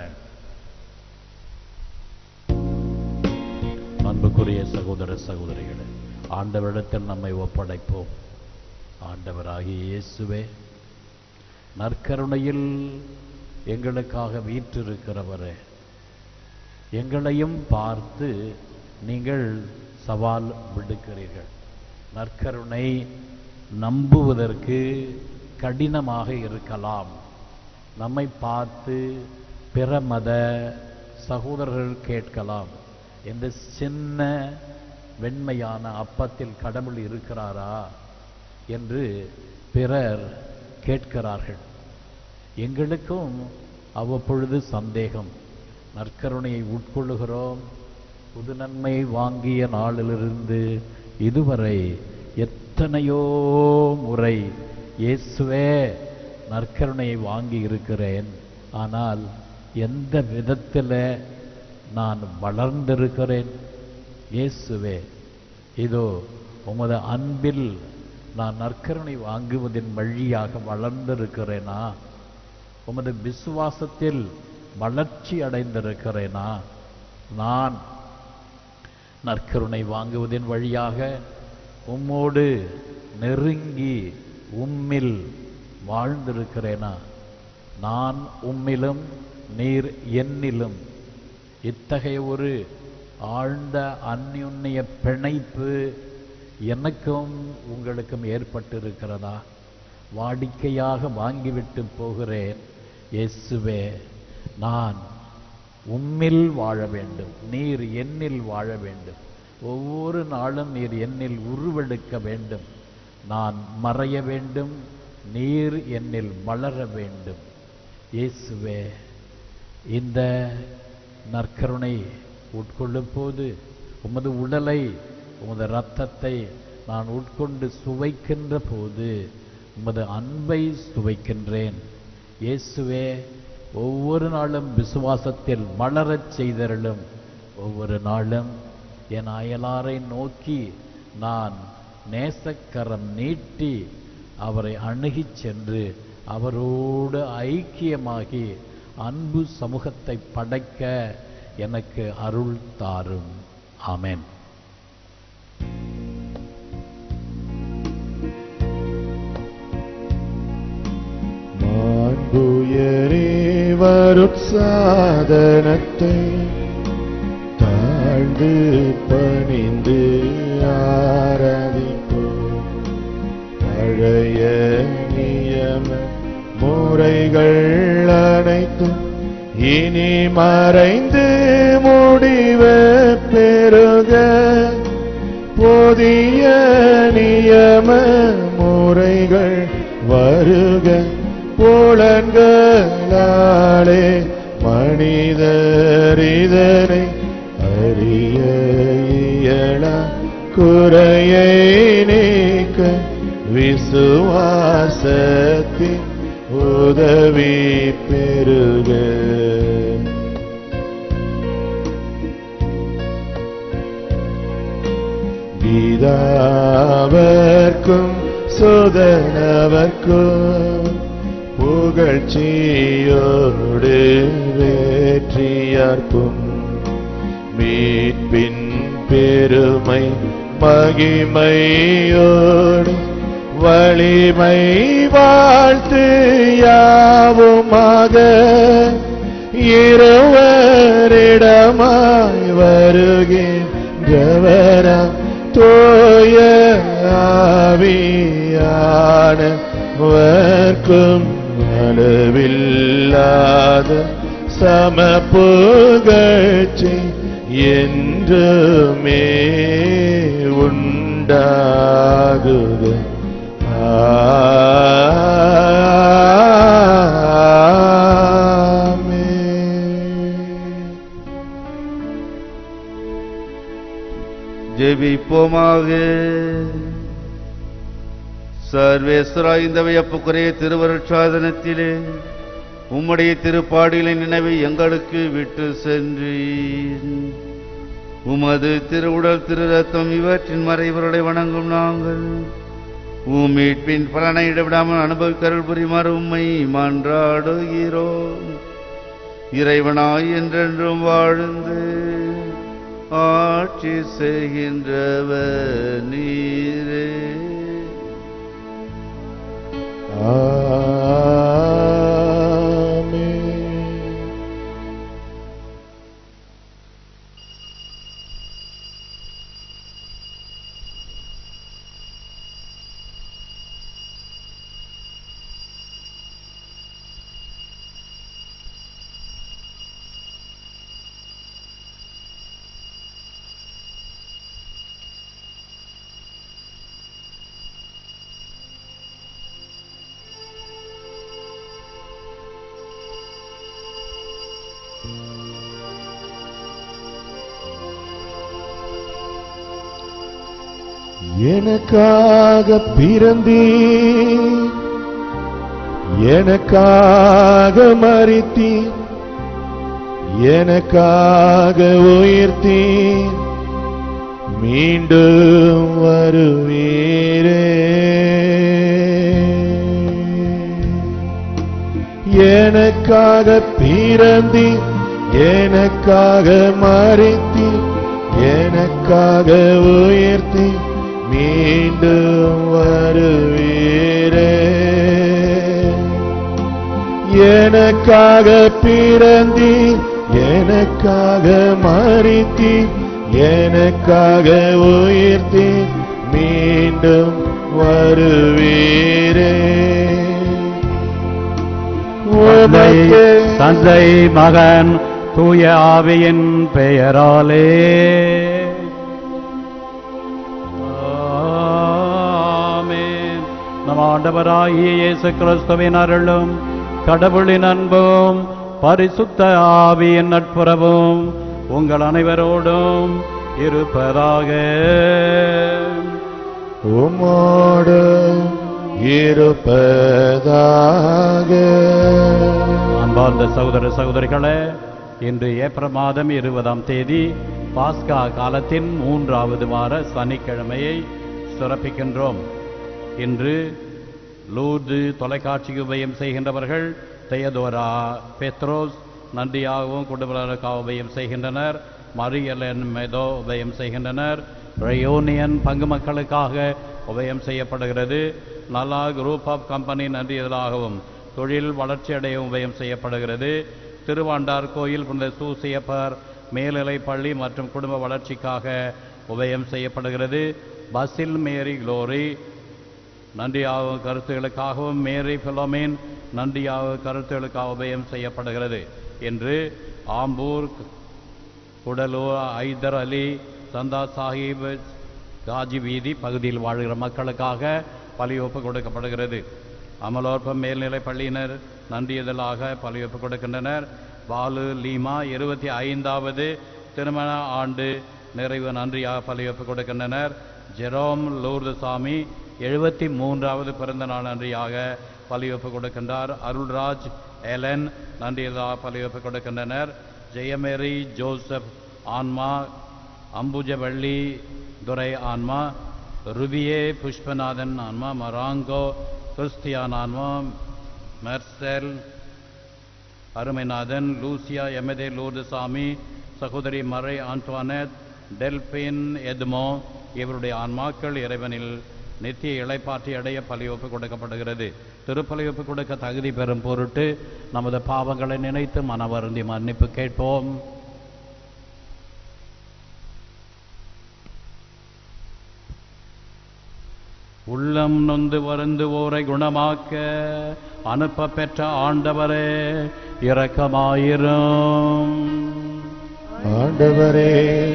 அன்புக்குரிய சகோதர சகோதரிகளே ஆண்டவரிடத்தில் நம்மை ஒப்படைப்போம் ஆண்டவராகிய இயேசுவே நற்கருணையில் எங்களுக்காக வீற்றிருக்கிறவரே எங்களையும் பார்த்து நீங்கள் சவால் விடுக்கிறீர்கள் நற்கருணை நம்புவதற்கு கடினமாக இருக்கலாம் நம்மை பார்த்து பிற மத சகோதரர்கள் கேட்கலாம் இந்த சின்ன வெண்மையான அப்பத்தில் கடவுள் இருக்கிறாரா என்று பிறர் கேட்கிறார்கள் எங்களுக்கும் அவ்வப்பொழுது சந்தேகம் நற்கருணையை உட்கொள்ளுகிறோம் புது நன்மை வாங்கிய நாளிலிருந்து இதுவரை எத்தனையோ முறை இயேசுவே நற்கருணையை வாங்கி இருக்கிறேன் ஆனால் எந்த விதத்தில் நான் வளர்ந்திருக்கிறேன் இயேசுவே இதோ உமது அன்பில் நான் நற்கருணை வாங்குவதின் வழியாக வளர்ந்திருக்கிறேனா உமது விசுவாசத்தில் வளர்ச்சி அடைந்திருக்கிறேனா நான் நற்கருணை வாங்குவதின் வழியாக உம்மோடு நெருங்கி உம்மில் வாழ்ந்திருக்கிறேனா நான் உம்மிலும் நீர் என்னிலும் இத்தகைய ஒரு ஆழ்ந்த அந்யுன்னிய பிணைப்பு எனக்கும் உங்களுக்கும் ஏற்பட்டிருக்கிறதா வாடிக்கையாக வாங்கிவிட்டு போகிறேன் இயேசுவே நான் உம்மில் வாழ வேண்டும் நீர் என்னில் வாழ வேண்டும் ஒவ்வொரு நாளும் நீர் என்னில் உருவெடுக்க வேண்டும் நான் மறைய வேண்டும் நீர் என்னில் வளர வேண்டும் இயேசுவே இந்த நற்கருணை உட்கொள்ளும் போது உமது உடலை உமது இரத்தத்தை நான் உட்கொண்டு சுவைக்கின்ற போது உமது அன்பை சுவைக்கின்றேன் இயேசுவே ஒவ்வொரு நாளும் விசுவாசத்தில் வளரச் செய்தருளும் ஒவ்வொரு நாளும் என் அயலாரை நோக்கி நான் நேசக்கரம் நீட்டி அவரை அணுகிச் சென்று அவரோடு ஐக்கியமாகி அன்பு சமூகத்தை படைக்க எனக்கு அருள் தாரும் ஆமென் மாண்புயரே வருட்சாதனத்தை தாழ்ந்து பணிந்து ஆராதிப்போம் பழைய நியம முறைகள் அனைத்தும் இனி மறைந்து முடிவு பெறுக புதிய நியம முறைகள் வருக புலன்களாலே மனிதர் இதனை அறிய இயலா குறையை நீக்க விசுவாசத்தின் உதவி பெறுக பிதாவர்க்கும் சுதனவர்க்கும் புகழ்ச்சியோடு வேற்றியார்க்கும் மீட்பின் பெருமை மகிமையோடு வலிமை வாழ்த்து யாவுமாக இருவரிடமாய் வருகின்றவரா தோய ஆவியானவர்க்கும் அளவில்லாத சம புகழ்ச்சி என்றுமே உண்டாகுக ஆமென். ஜெபிப்போமாக சர்வேஸ்வரா இந்த வியப்புக்குரிய திருவருட்சாதனத்திலே உம்முடைய திருப்பாடிகளின் நினைவை எங்களுக்கு விட்டு சென்றீர் உமது திருவுடல் திரு ரத்தம் இவற்றின் மறைவர்களை வணங்கும் நாங்கள் உம் மீட்பின் பலனை இடைவிடாமல் அனுபவிக்கருள் புரிமாறு உம்மை மன்றாடுகிறோம் இறைவனாய் என்றென்றும் வாழ்ந்து ஆட்சி செய்கின்றவர் நீரே ஆமென். எனக்காக பிறந்தீ எனக்காக மறித்தீ எனக்காக உயிர்த்தீ மீண்டும் வருவீரே எனக்காக பிறந்தி எனக்காக மறித்தி எனக்காக உயர்த்தி மீண்டும் வருவீரே எனக்காக பிறந்தி எனக்காக மறித்தி எனக்காக உயிர்த்தி மீண்டும் வருவீரே உமக்கே தந்தை மகன் தூய ஆவியின் பெயராலே ஆமென். நம் ஆண்டவராகிய இயேசு கிறிஸ்துவின் அருளும் கடவுளின் அன்பும் பரிசுத்த ஆவியின் நட்புறவும் உங்கள் அனைவரோடும் இருப்பதாக உமோடு இருப்பதாக அன்பார்ந்த சகோதர சகோதரிகளே இன்று ஏப்ரல் மாதம் இருபதாம் தேதி பாஸ்கா காலத்தின் மூன்றாவது வார சனிக்கிழமையை சிறப்பிக்கின்றோம் இன்று லூர்து தொலைக்காட்சி உபயம் செய்கின்றவர்கள் தெயதோரா பெத்ரோஸ் நன்றியாகவும் குடும்பங்களுக்காக உபயம் செய்கின்றனர் மரியலன் மெதோ உபயம் செய்கின்றனர் ரயோனியன் பங்கு மக்களுக்காக உபயம் செய்யப்படுகிறது நலா குரூப் ஆஃப் கம்பெனி நன்றியதாகவும் தொழில் வளர்ச்சியடைய உபயம் செய்யப்படுகிறது திருவாண்டார் கோயில் புனித சூசியப்பர் மேல்நிலை பள்ளி மற்றும் குடும்ப வளர்ச்சிக்காக உபயம் செய்யப்படுகிறது பசில் மேரி குளோரி நன்றியாகும் கருத்துகளுக்காகவும் மேரி பிலோமேன் நன்றியாகும் கருத்துகளுக்காக உபயம் செய்யப்படுகிறது என்று ஆம்பூர் குடலூர் ஐதர் அலி சந்தா சாஹிப் காஜி வீதி பகுதியில் வாழ்கிற மக்களுக்காக பலியொப்பு கொடுக்கப்படுகிறது அமலோற்பம் மேல்நிலைப் பள்ளியினர் நன்றியதலாக பலியொப்பு கொடுக்கின்றனர் பாலு லீமா இருபத்தி ஐந்தாவது திருமண ஆண்டு நிறைவு நன்றியாக பலியொப்பு கொடுக்கின்றனர் ஜெரோம் லூர்துசாமி எழுபத்தி மூன்றாவது பிறந்த நாள் நன்றியாக பலியொப்பு கொடுக்கின்றார் அருள்ராஜ் எலன் நன்றியதாக பலியொப்பு கொடுக்கின்றனர் ஜெயமேரி ஜோசப் ஆன்மா அம்புஜவள்ளி துரை ஆன்மா ருபியே புஷ்பநாதன் ஆன்மா மராங்கோ கிறிஸ்தியான் ஆன்மா மெர்செல் அருமைநாதன் லூசியா எமதே லூர்துசாமி சகோதரி மறை ஆண்டோனட் டெல்பின் எதுமோ இவருடைய ஆன்மாக்கள் இறைவனில் நித்திய இளைப்பாற்றி அடைய பலியொப்பு கொடுக்கப்படுகிறது திருப்பலியொப்பு கொடுக்க தகுதி பெறும் பொருட்டு நமது பாவங்களை நினைத்து மனவருந்தி மன்னிப்பு கேட்போம் உள்ளம் நொந்து வருந்துவோரை குணமாக்க அனுப்ப பெற்ற ஆண்டவரே இரக்கமாயிரும் ஆண்டவரே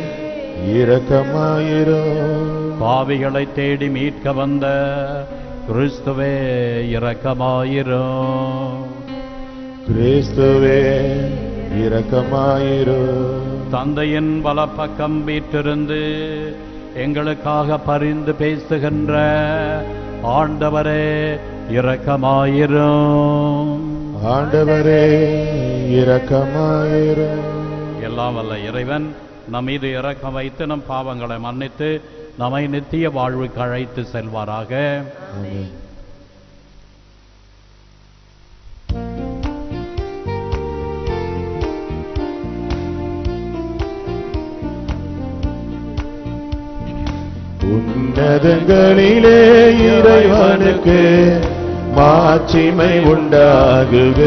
இரக்கமாயிரும் பாவிகளை தேடி மீட்க வந்த கிறிஸ்துவே இரக்கமாயிரும் கிறிஸ்துவே இரக்கமாயிரும் தந்தையின் வலப்பக்கம் வீற்றிருந்து எங்களுக்காக பரிந்து பேசுகின்ற ஆண்டவரே இரக்கமாயிரும் ஆண்டவரே இரக்கமாயிரும் எல்லாம் வல்ல இறைவன் நம் மீது இரக்கம் வைத்து நம் பாவங்களை மன்னித்து நம்மை நித்திய வாழ்வுக்கு அழைத்து செல்வாராக ஆமென். உன்னதங்களிலே இறைவனுக்கு மாட்சிமை உண்டாகுக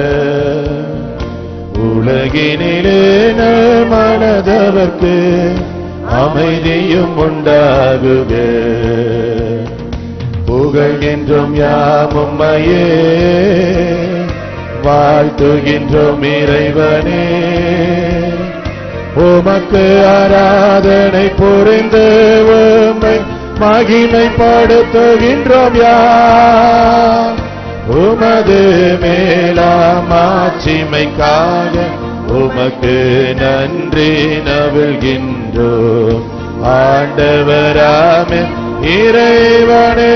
உலகினிலே நல் மனதவர்க்கு அமைதியும் உண்டாகுக புகழ்கின்றோம் யாமும்மையே வாழ்த்துகின்றோம் இறைவனே உமக்கு ஆராதனை புரிந்து உம்மை மகிமைப்படுத்துகின்றோம் யா உமது மேலாம் ஆட்சிமைக்காக உமக்கு நன்றி நவிழ்கின்றோம் ஆண்டவராமே இறைவனே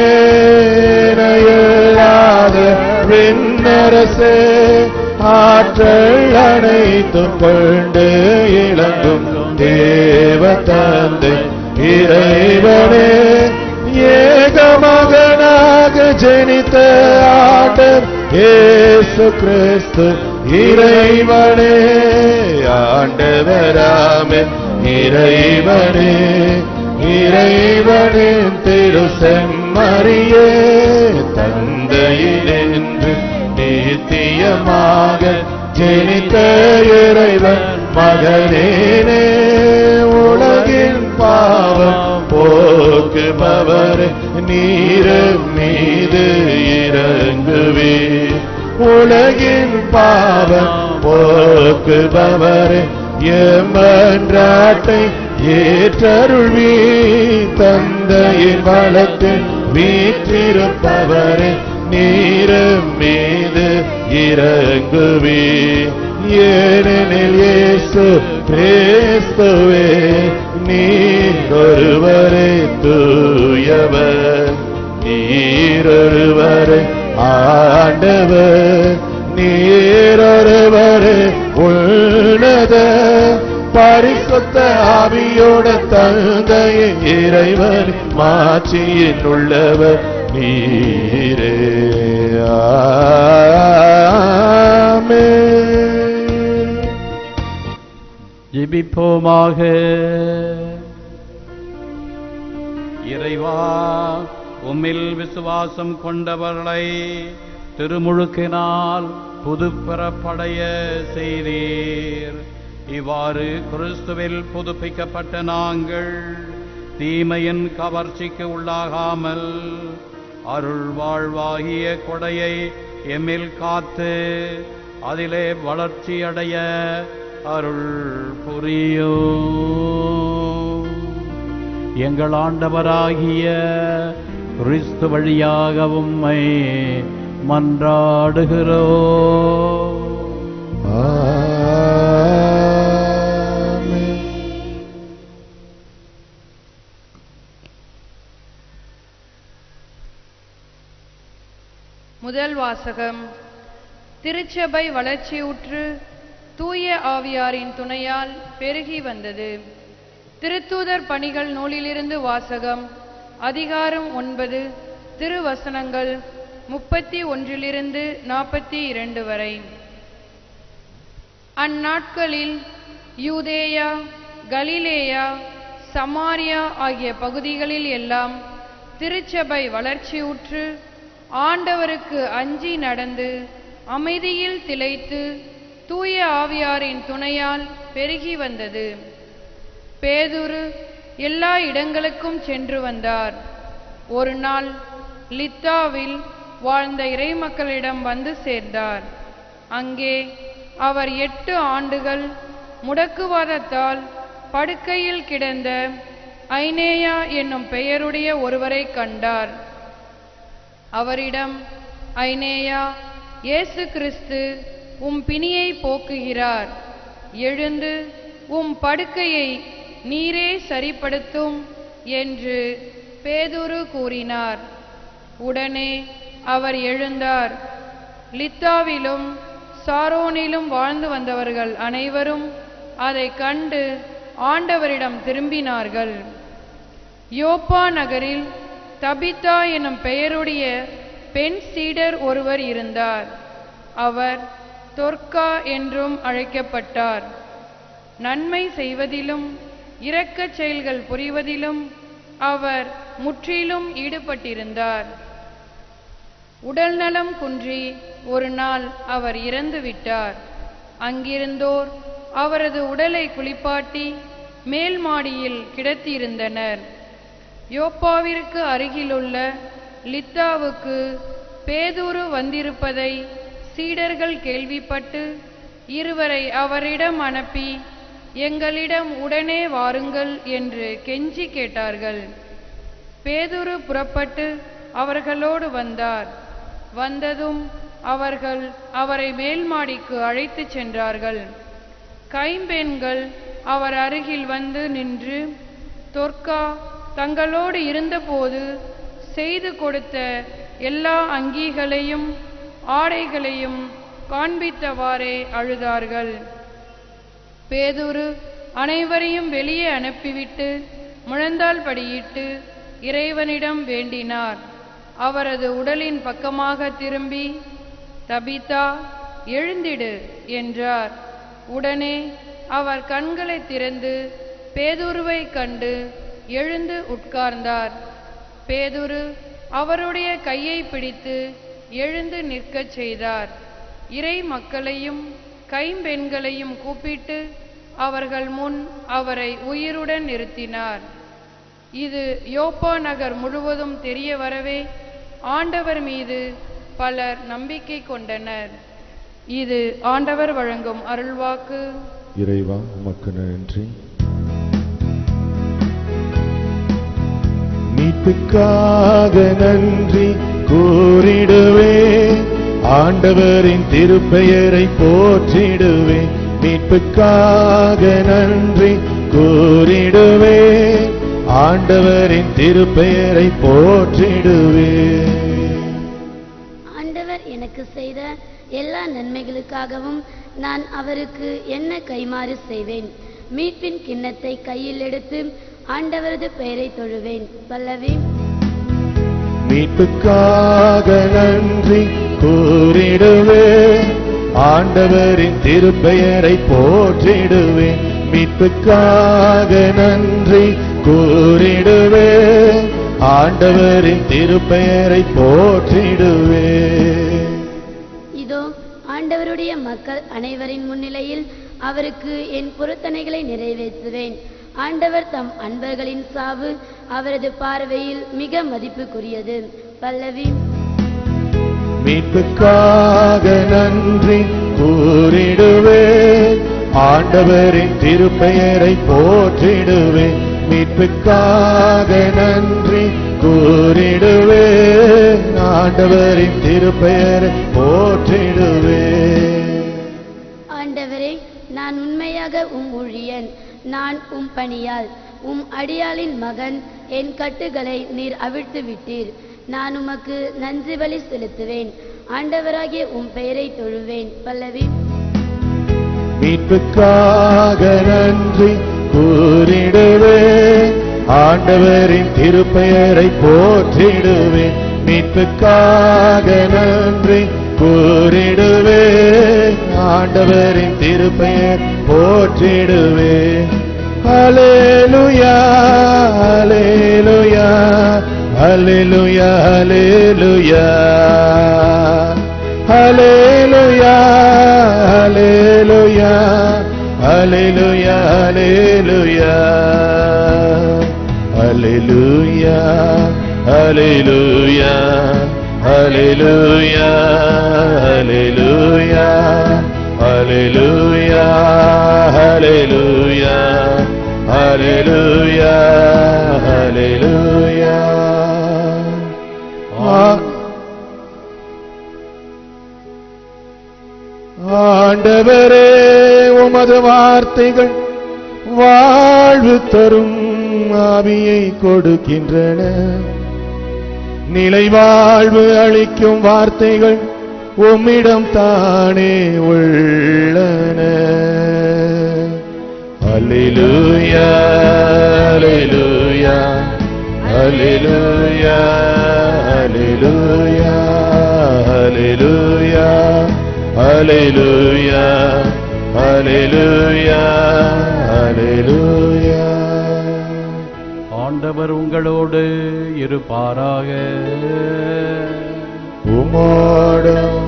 இணையில்லாத விண்ணரசே ஆற்றல் அனைத்தும் கொண்டு இளங்கும் தேவ தந்தை இறைவனே ஏகமகனாக ஜனித்த ஆண்டர் இயேசு கிறிஸ்து இறைவனே ஆண்டவராமே இறைவனே இறைவனின் திரு செம்மறியே தந்தையினின்று நித்தியமாக ஜெனித்த இறைவன் மகனேனே உலகின் பாவம் போக்குபவர் நீர் மீது இறங்குவே உலகின் பாவம் போக்குபவர் எம்மன்றாட்டை ஏற்றருள்வி தந்தையின் வளத்தில் வீற்றிருப்பவரே நீர் மீது இறங்குவே ஏனெனில் இயேசு கிறிஸ்துவே நீரொருவரே தூயவர் நீரொருவரே ஆண்டவர் நீரொருவரே உள்ளத பரிசுத்த ஆவியோட தந்தையை இறைவன் மாட்சியின் உள்ளவர் நீரே ஆமென். ஜெபிப்போமாக இறைவா உம்மில் விசுவாசம் கொண்டவர்களை திருமுழுக்கினால் புதுப்பிறப்படைய செய்தீர் இவ்வாறு கிறிஸ்துவில் புதுப்பிக்கப்பட்ட நாங்கள் தீமையின் கவர்ச்சிக்கு உள்ளாகாமல் அருள் வாழ்வாகிய கொடையை எம்மில் காத்து அதிலே வளர்ச்சியடைய அருள் புரியும் எங்கள் ஆண்டவராகிய கிறிஸ்து வழியாக உம்மை மன்றாடுகிறோ ஆமென். முதல் வாசகம் திருச்சபை வளர்ச்சியுற்று தூய ஆவியாரின் துணையால் பெருகி வந்தது திருத்தூதர் பணிகள் நூலிலிருந்து வாசகம் அதிகாரம் ஒன்பது திருவசனங்கள் முப்பத்தி ஒன்றிலிருந்து நாற்பத்தி இரண்டு வரை அந்நாட்களில் யூதேயா கலிலேயா சமாரியா ஆகிய பகுதிகளில் எல்லாம் திருச்சபை வளர்ச்சியுற்று ஆண்டவருக்கு அஞ்சி நடந்து அமைதியில் திளைத்து தூய ஆவியாரின் துணையால் பெருகி வந்தது பேதுரு எல்லா இடங்களுக்கும் சென்று வந்தார் ஒரு நாள் லித்தாவில் வாழ்ந்த இறைமக்களிடம் வந்து சேர்ந்தார் அங்கே அவர் எட்டு ஆண்டுகள் முடக்குவாதத்தால் படுக்கையில் கிடந்த ஐனேயா என்னும் பெயருடைய ஒருவரை கண்டார் அவரிடம் ஐனேயா இயேசு கிறிஸ்து உம் பிணியை போக்குகிறார் எழுந்து உம் படுக்கையை நீரே சரிப்படுத்தும் என்று பேதுரு கூறினார் உடனே அவர் எழுந்தார் லித்தாவிலும் சாரோனிலும் வாழ்ந்து வந்தவர்கள் அனைவரும் அதை கண்டு ஆண்டவரிடம் திரும்பினார்கள் யோப்பா நகரில் தபித்தா எனும் பெயருடைய பெண் சீடர் ஒருவர் இருந்தார் அவர் தொர்க்கா என்றும் அழைக்கப்பட்டார் நன்மை செய்வதிலும் இரக்கச் செயல்கள் புரிவதிலும் அவர் முற்றிலும் ஈடுபட்டிருந்தார் உடல்நலம் குன்றி ஒரு நாள் அவர் இறந்து விட்டார் அங்கிருந்தோர் அவரது உடலை குளிப்பாட்டி மேல் மாடியில் கிடத்தியிருந்தனர் யோப்பாவிற்கு அருகிலுள்ள லித்தாவுக்கு பேதுரு வந்திருப்பதை சீடர்கள் கேள்விப்பட்டு இருவரை அவரிடம் அனுப்பி எங்களிடம் உடனே வாருங்கள் என்று கெஞ்சி கேட்டார்கள் பேதுரு புறப்பட்டு அவர்களோடு வந்தார் வந்ததும் அவர்கள் அவரை மேல் மாடிக்கு அழைத்துச் சென்றார்கள் கைம்பெண்கள் அவர் அருகில் வந்து நின்று தொர்க்கா தங்களோடு இருந்தபோது செய்து கொடுத்த எல்லா அங்கீகளையும் ஆடைகளையும் காண்பித்தவாறே அழுதார்கள் பேதுரு அனைவரையும் வெளியே அனுப்பிவிட்டு முழந்தால் படியிட்டு இறைவனிடம் வேண்டினார் அவரது உடலின் பக்கமாக திரும்பி தபிதா எழுந்திடு என்றார் உடனே அவர் கண்களை திறந்து பேதுருவை கண்டு எழுந்து உட்கார்ந்தார் பேதுரு அவருடைய கையை பிடித்து எழுந்து நிற்கச் செய்தார் இறை மக்களையும் கைம்பெண்களையும் கூப்பிட்டு அவர்கள் முன் அவரை உயிருடன் நிறுத்தினார் இது யோப்பா நகர் முழுவதும் தெரிய வரவே ஆண்டவர் மீது பலர் நம்பிக்கை கொண்டனர் இது ஆண்டவர் வழங்கும் அருள்வாக்கு இறைவா உமக்கு நன்றி மீட்புக்காக நன்றி கூறிடுவே ஆண்டவரின் திருப்பெயரை போற்றிடுவே மீட்புக்காக நன்றி கூறிடுவே ஆண்டவரின் திருப்பெயரை போற்றிடுவே ஆண்டவர் எனக்கு செய்த எல்லா நன்மைகளுக்காகவும் நான் அவருக்கு என்ன கைமாறு செய்வேன் மீட்பின் கிண்ணத்தை கையில் எடுத்து ஆண்டவரது பெயரை தொழுவேன் பல்லவி மீட்புக்காக நன்றி கூறிடுவே ஆண்டவரின் திருப்பெயரை போற்றிடுவே மீட்புக்காக நன்றி கூறிடுவே ஆண்டவரின் திருப்பெயரை போற்றிடுவே இதோ ஆண்டவருடைய மக்கள் அனைவரின் முன்னிலையில் அவருக்கு என் பொருத்தனைகளை நிறைவேற்றுவேன் ஆண்டவர் தம் அன்பர்களின் சாவு அவரது பார்வையில் மிக மதிப்புக்குரியது பல்லவி மீட்புக்காக நன்றி கூறிடுவே ஆண்டவரின் திருப்பெயரை போற்றிடுவே மீட்புக்காக நன்றி கூறிடுவேன் ஆண்டவரின் திருப்பெயரை போற்றிடுவேன் ஆண்டவரே நான் உண்மையாக உம் ஊழியன் நான் உம் பணியால் உம் அடியாளின் மகன் என் கட்டுகளை நீர் அவிழ்த்து விட்டீர் நான் உமக்கு நன்றி பலி செலுத்துவேன் ஆண்டவராகிய உம் பெயரை தொழுவேன் பல்லவி மீட்புக்காக நன்றி கூறிடுவேன் ஆண்டவரின் திருப்பெயரை போற்றிடுவேன் மீட்புக்காக நன்றி கூறிடுவேன் ஆண்டவரின் திருப்பெயர் போற்றிடுவேன் ஹalleluya ஹalleluya ஹalleluya ஹalleluya ஹalleluya ஹalleluya ஹalleluya ஹalleluya ஹalleluya ஹalleluya ஹalleluya ஹalleluya ஹalleluya ஹalleluya ஹalleluya ஹalleluya ஆண்டவரே உமது வார்த்தைகள் வாழ்வு தரும் ஆவியை கொடுக்கின்றன நிலை வாழ்வு அளிக்கும் வார்த்தைகள் உம்மிடம் தானே உள்ளன அல்லேலூயா அல்லேலூயா அல்லேலூயா அல்லேலூயா அல்லேலூயா அல்லேலூயா அல்லேலூயா அல்லேலூயா ஆண்டவர் உங்களோடு இருப்பாராக உமோடும்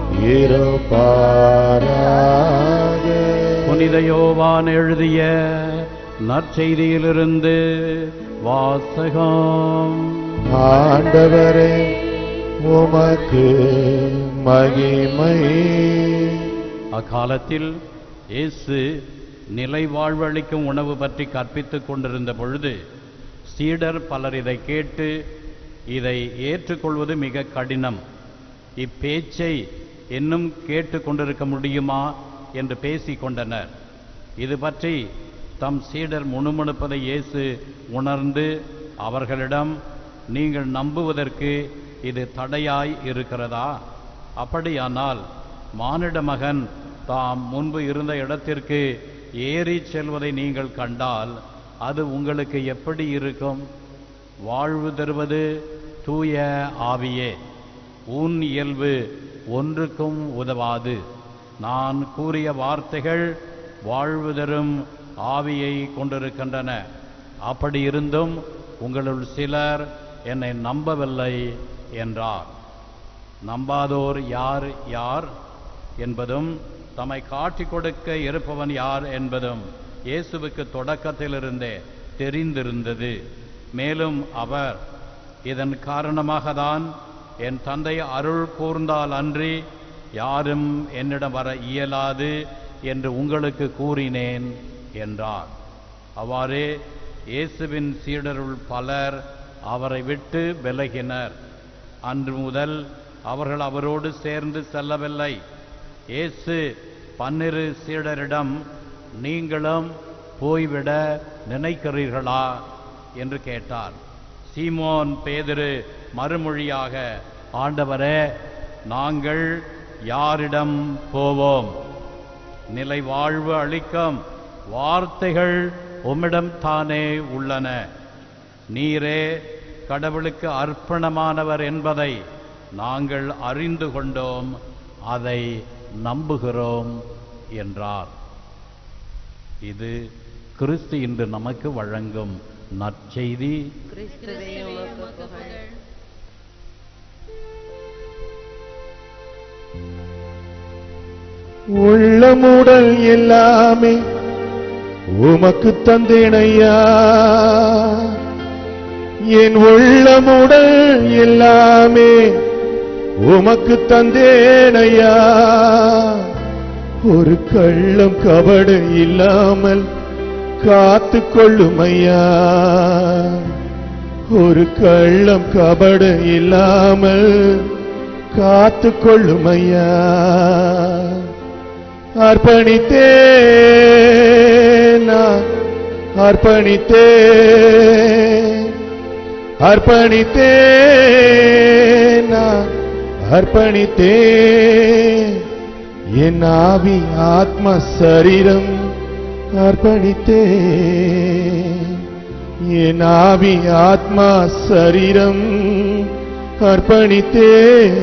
இருப்பாராக புனித யோவான் எழுதிய நற்செய்தியிலிருந்து வாசகம் ஆண்டவரே உமக்கு மகிமை அக்காலத்தில் இயேசு நிலை வாழ்வளிக்கும் உணவு பற்றி கற்பித்துக் கொண்டிருந்த பொழுது சீடர் பலர் இதை கேட்டு இதை ஏற்றுக்கொள்வது மிக கடினம் இப்பேச்சை இன்னும் கேட்டு கொண்டிருக்க முடியுமா என்று பேசிக் கொண்டனர் இது பற்றி தம் சீடர் முணுமுணுப்பதை இயேசு உணர்ந்து அவர்களிடம் நீங்கள் நம்புவதற்கு இது தடையாய் இருக்கிறதா அப்படியானால் மானிட மகன் தாம் முன்பு இருந்த இடத்திற்கு ஏறிச் செல்வதை நீங்கள் கண்டால் அது உங்களுக்கு எப்படி இருக்கும் வாழ்வு தருவது தூய ஆவியே உன் இயல்பு ஒன்றுக்கும் உதவாது நான் கூறிய வார்த்தைகள் வாழ்வு தரும் ஆவியை கொண்டிருக்கின்றன அப்படி இருந்தும் உங்களுள் சிலர் என்னை நம்பவில்லை என்றார் நம்பாதோர் யார் யார் என்பதும் தம்மை காட்டிக் கொடுக்க இருப்பவன் யார் என்பதும் இயேசுவுக்கு தொடக்கத்திலிருந்தே தெரிந்திருந்தது மேலும் அவர் இதன் காரணமாக தான் என் தந்தை அருள் கூர்ந்தால் அன்றி யாரும் என்னிடம் வர இயலாது என்று உங்களுக்கு கூறினேன் என்றார் அவ்வாறே இயேசுவின் சீடருள் பலர் அவரை விட்டு விலகினர் அன்று முதல் அவர்கள் அவரோடு சேர்ந்து செல்லவில்லை இயேசு பன்னிரு சீடரிடம் நீங்களும் போய்விட நினைக்கிறீர்களா என்று கேட்டார் சீமோன் பேதுரு மறுமொழியாக ஆண்டவரே நாங்கள் யாரிடம் போவோம் நிலை வாழ்வு அளிக்கும் வார்த்தைகள் உம்மிடம் தானே உள்ளன நீரே கடவுளுக்கு அர்ப்பணமானவர் என்பதை நாங்கள் அறிந்து கொண்டோம் அதை நம்புகிறோம் என்றார் இது கிறிஸ்து இன்று நமக்கு வழங்கும் நற்செய்தி கிறிஸ்துவே உமக்கு புகழ் உள்ளமுடல் எல்லாமே உமக்கு தந்தேனையா என் உள்ளமுடல் எல்லாமே உமக்கு தந்தேனையா ஒரு கள்ளம் கபடு இல்லாமல் காத்து கொள்ளுமையா ஒரு கள்ளம் கபட இல்லாமல் காத்து கொள்ளுமையா அர்ப்பணித்தே நான் அர்ப்பணித்தே அர்ப்பணித்தே நான் அர்ப்பணித்தே என் ஆவி ஆத்ம சரீரம் அர்ப்பணித்தே என் ஆவி ஆத்மா சரீரம் அர்ப்பணித்தே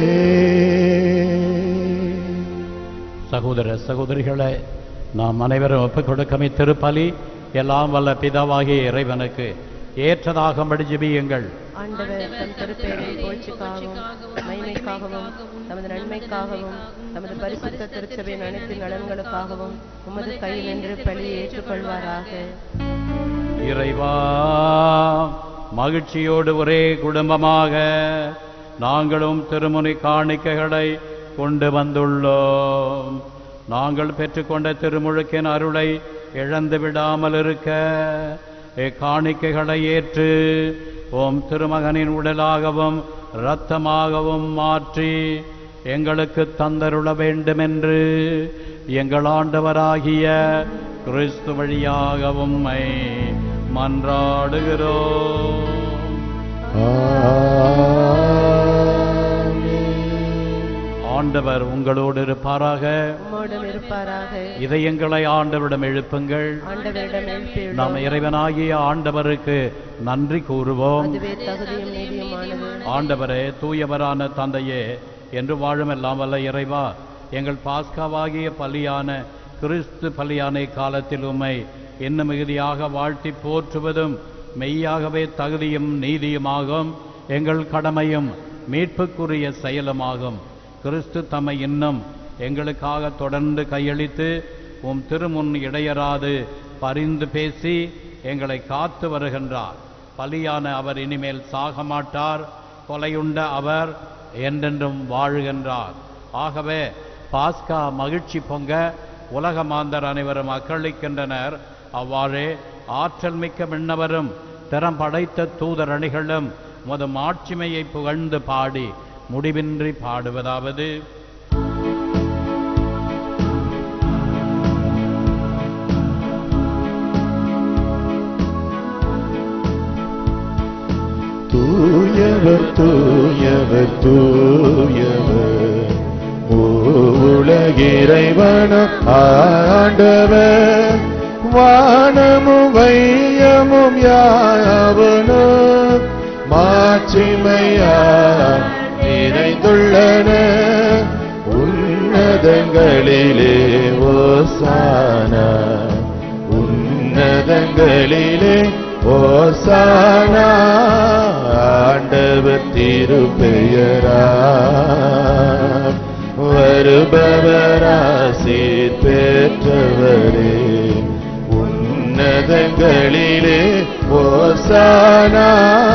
சகோதர சகோதரிகளே நாம் அனைவரும் ஒப்புக் கொடுக்கமை திருப்பலி எல்லாம் வல்ல பிதாவாகிய இறைவனுக்கு ஏற்றதாகும்படி ஜெபியுங்கள் ஆண்டவர் தம் திருப்பெயரின் புகழ்ச்சிக்காகவும் மகிமைக்காகவும் தமது நன்மைக்காகவும் தமது பரிசுத்த திருச்சபையின் அனைத்து நலன்களுக்காகவும் உமது கையில் நின்று பலியை ஏற்றுக்கொள்வாராக இறைவா மகிழ்ச்சியோடு ஒரே குடும்பமாக நாங்களும் திருமுனை காணிக்கைகளை கொண்டு வந்துள்ளோம் நாங்கள் பெற்றுக்கொண்ட திருமுழுக்கின் அருளை இழந்து விடாமல் இருக்க இக்காணிக்கைகளை ஏற்று ஓம் திருமகனின் உடலாகவும் இரத்தமாகவும் மாற்றி எங்களுக்கு தந்தருள வேண்டுமென்று எங்கள் ஆண்டவராகிய கிறிஸ்து வழியாக உம்மை மன்றாடுகிறோம் ஆண்டவர் உங்களோடு இருப்பாராக உம்மோடும் இருப்பாராக இதயங்களை ஆண்டவரிடம் எழுப்புங்கள் ஆண்டவரிடம் நாம் எழுப்பியுள்ளோம் இறைவனாகிய ஆண்டவருக்கு நன்றி கூறுவோம் அதுவே தகுதியும் நீதியுமானது ஆண்டவரே தூயவரான தந்தையே என்று வாழும் எல்லாம் வல்ல இறைவா எங்கள் பாஸ்காவாகிய பலியான கிறிஸ்து பலியான காலத்தில் உம்மை இன்னும் மிகுதியாக வாழ்த்தி போற்றுவதும் மெய்யாகவே தகுதியும் நீதியுமாகும் எங்கள் கடமையும் மீட்புக்குரிய செயலுமாகும் கிறிஸ்து தம்மை இன்னும் எங்களுக்காக தொடர்ந்து கையளித்து உம் திருமுன் இடையராது பரிந்து பேசி எங்களை காத்து வருகின்றார் பலியான அவர் இனிமேல் சாக மாட்டார் கொலையுண்ட அவர் என்றென்றும் வாழுகின்றார் ஆகவே பாஸ்கா மகிழ்ச்சி பொங்க உலக மாந்தர் அனைவரும் அக்களிக்கின்றனர் அவ்வாறே ஆற்றல் மிக்க விண்ணவரும் திறம் படைத்த தூதர் அணிகளும் முது மாட்சிமையை புகழ்ந்து பாடி முடிவின்றி பாடுவதாவது தூயவர் தூயவர் தூயவர் உலகிறைவன ஆண்டவர் வானமும் வையமும் யாவனும் மாட்சிமையா நிறைந்துள்ளன உன்னதங்களிலே ஓசானா உன்னதங்களிலே ஓசானா ஆண்டவர் திருப்பெயரா வருபவராசீர் பெற்றவரே உன்னதங்களிலே ஓசானா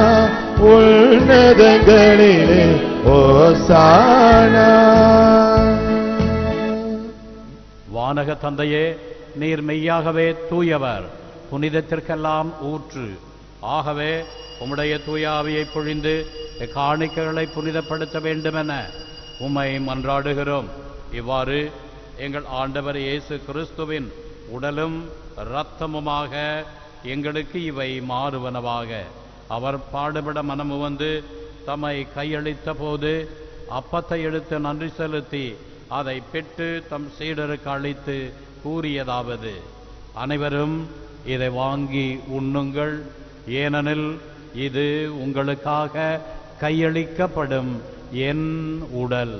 உன்னதங்களிலே ஓசானா வானக தந்தையே நீர் மெய்யாகவே தூயவர் புனிதத்திற்கெல்லாம் ஊற்று ஆகவே உம்முடைய தூயாவியை பொழிந்து காணிக்கைகளை புனிதப்படுத்த வேண்டுமென உம்மை மன்றாடுகிறோம் இவ்வாறு எங்கள் ஆண்டவர் இயேசு கிறிஸ்துவின் உடலும் இரத்தமுமாக எங்களுக்கு இவை மாறுவனவாக அவர் பாடுபட மனமு வந்து தம்மை கையளித்த போது அப்பத்தை எடுத்து நன்றி செலுத்தி அதை பெற்று தம் சீடருக்கு அளித்து கூறியதாவது அனைவரும் இதை வாங்கி உண்ணுங்கள் ஏனெனில் இது உங்களுக்காக கையளிக்கப்படும் என் உடல்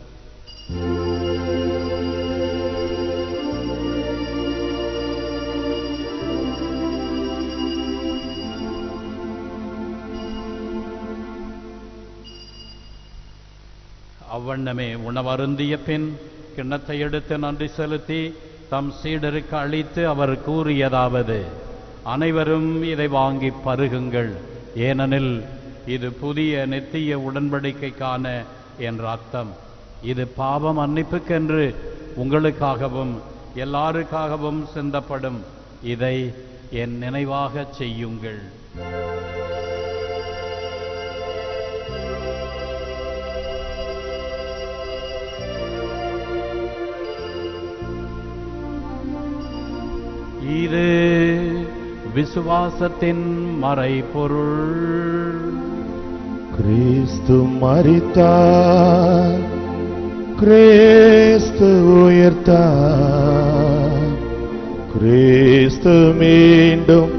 அவ்வண்ணமே உணவருந்திய பின் கிண்ணத்தை எடுத்து நன்றி செலுத்தி தம் சீடருக்கு அளித்து அவர் கூறியதாவது அனைவரும் இதை வாங்கி பருகுங்கள் ஏனெனில் இது புதிய நித்திய உடன்படிக்கைக்கான என்ற அர்த்தம் இது பாவ மன்னிப்புக்கென்று உங்களுக்காகவும் எல்லாருக்காகவும் சிந்தப்படும் இதை என் நினைவாகச் செய்யுங்கள் இது விசுவாசத்தின் மறைபொருள் கிறிஸ்து மரித்தார் கிறிஸ்து உயிர்த்தார் கிறிஸ்து மீண்டும்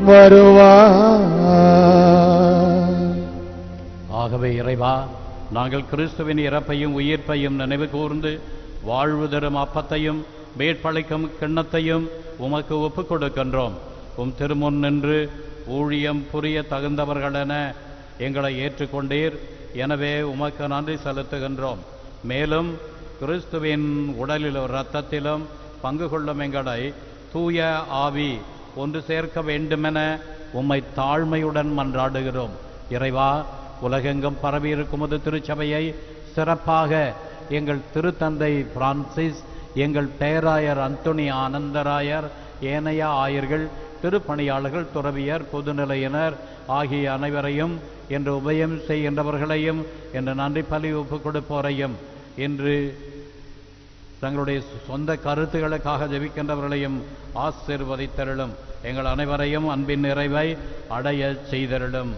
வருவார் ஆகவே இறைவா நாங்கள் கிறிஸ்துவின் இறப்பையும் உயிர்ப்பையும் நினைவு கூர்ந்து வாழ்வு தரும் அப்பத்தையும் மேற்பழைக்கும் கிண்ணத்தையும் உமக்கு ஒப்புக் கொடுக்கின்றோம் உம் திருமுன் நின்று ஊழியம் புரிய தகுந்தவர்களென எங்களை ஏற்றுக்கொண்டீர் எனவே உமக்கு நன்றி செலுத்துகின்றோம் மேலும் கிறிஸ்துவின் உடலிலும் இரத்தத்திலும் பங்கு கொள்ளும் எங்களை தூய ஆவி ஒன்று சேர்க்க வேண்டுமென உம்மை தாழ்மையுடன் மன்றாடுகிறோம் இறைவா உலகெங்கும் பரவியிருக்கும் ஒரு திருச்சபையை சிறப்பாக எங்கள் திருத்தந்தை பிரான்சிஸ் எங்கள் பேராயர் அந்தோனி ஆனந்தராயர் ஏனைய ஆயர்கள் திருப்பணியாளர்கள் துறவியர் பொதுநிலையினர் ஆகிய அனைவரையும் என்று உபயம் செய்கின்றவர்களையும் என்று நன்றி பலி ஒப்புக் கொடுப்போரையும் இன்று தங்களுடைய சொந்த கருத்துகளுக்காக ஜெபிக்கின்றவர்களையும் ஆசீர்வதித்தருளும் எங்கள் அனைவரையும் அன்பின் நிறைவை அடைய செய்தருளும்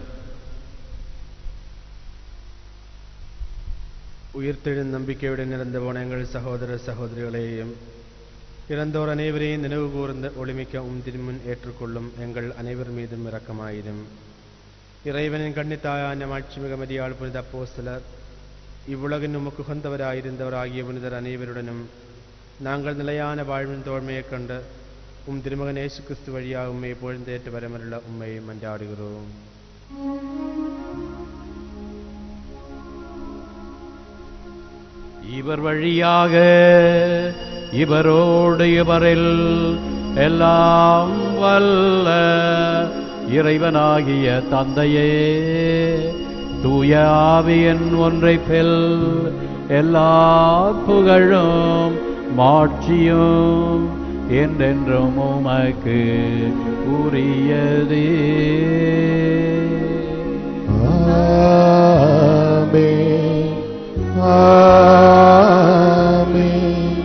உயிர்த்தெழும் நம்பிக்கையுடன் இறந்து போன எங்கள் சகோதர சகோதரிகளையும் இறந்தோர் அனைவரையும் நினைவு கூர்ந்த ஒளிமிக்க உம் திருமுன் ஏற்றுக்கொள்ளும் எங்கள் அனைவர் மீதும் இரக்கமாயிரும் இறைவனின் கண்ணித்தாயான மாட்சிமிக மதியாள் புனித அப்போஸ்தலர் இவ்வுலகின் உமக்கு உகந்தவராயிருந்தவராகிய புனிதர் அனைவருடனும் நாங்கள் நிலையான வாழ்வின் தோழ்மையைக் கண்டு உம் திருமகன் இயேசு கிறிஸ்து வழியாக உம்மை புகழ்ந்தேற்று வரமருள உம்மை மன்றாடுகிறோம் இவர் வழியாக இவரோடு இவரில் எல்லாம் வல்ல இறைவனாகிய தந்தையே தூய ஆவியின் ஒன்றை பெல் எல்லா புகழும் மாட்சியும் என்றென்றும் உமக்கு உரியதே ஆமென் ஆமென்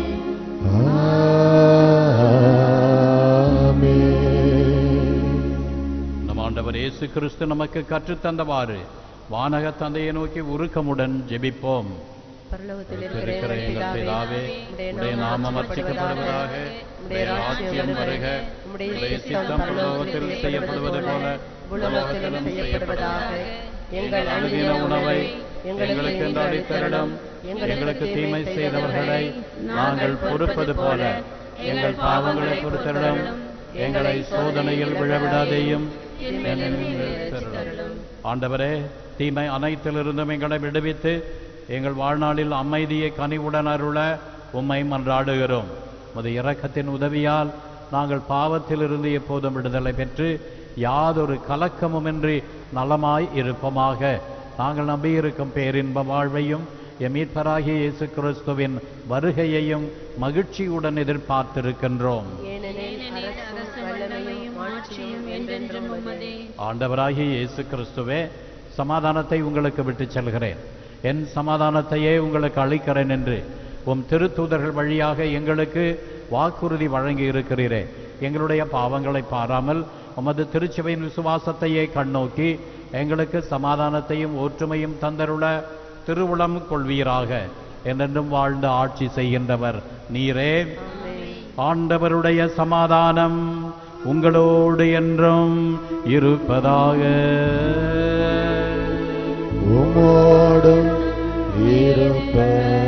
ஆமென் நம் ஆண்டவர் இயேசு கிறிஸ்து நமக்கு கற்றுத்தந்தவாறு வானக தந்தையை நோக்கி உருக்கமுடன் ஜெபிப்போம் பரலோகத்தில் இருக்கிற எங்கள் பிதாவே உடைய நாமம் அர்ச்சிக்கப்படுவதாக உடைய ராஜ்யம் வருக உடைய சித்தம் பரலோகத்தில் செய்யப்படுவது போல உலகத்திலும் செய்யப்படுவதாக எங்கள் அனுதின உணவை எங்களுக்கு என்று அளித்தரிடம் எங்களுக்கு தீமை செய்தவர்களை நாங்கள் பொறுப்பது போல எங்கள் பாவங்களை பொறுத்தரிடம் எங்களை சோதனையில் விழவிடாதேயும் தீமையிலிருந்தருளும். ஆண்டவரே தீமை அனைத்திலிருந்தும் எங்களை விடுவித்து எங்கள் வாழ்நாளில் அமைதியை கனிவுடன் அருள உம்மை மன்றாடுகிறோம் உமது இரக்கத்தின் உதவியால் நாங்கள் பாவத்திலிருந்து எப்போதும் விடுதலை பெற்று யாதொரு கலக்கமுமின்றி நலமாய் இருப்போமாக நாங்கள் நம்பியிருக்கும் பேரின்ப வாழ்வையும் எம் மீட்பராகிய இயேசு கிறிஸ்துவின் வருகையையும் மகிழ்ச்சியுடன் எதிர்பார்த்திருக்கின்றோம் ஏனெனில் அரசும் வல்லமையும் ஆட்சியும் என்றென்றும் உமதே ஆண்டவராகிய இயேசு கிறிஸ்துவே சமாதானத்தை உங்களுக்கு விட்டுச் செல்கிறேன் என் சமாதானத்தையே உங்களுக்கு அளிக்கிறேன் என்று உம் திருத்தூதர்கள் வழியாக எங்களுக்கு வாக்குறுதி வழங்கி இருக்கிறீரே எங்களுடைய பாவங்களை பாராமல் உமது திருச்சபையின் விசுவாசத்தையே கண்ணோக்கி எங்களுக்கு சமாதானத்தையும் ஒற்றுமையும் தந்தருள திருவுளம் கொள்வீராக என்றென்றும் வாழ்ந்து ஆட்சி செய்கின்றவர் நீரே ஆண்டவருடைய சமாதானம் உங்களோடு என்றும் இருப்பதாக உமோடும் இருப்பதாக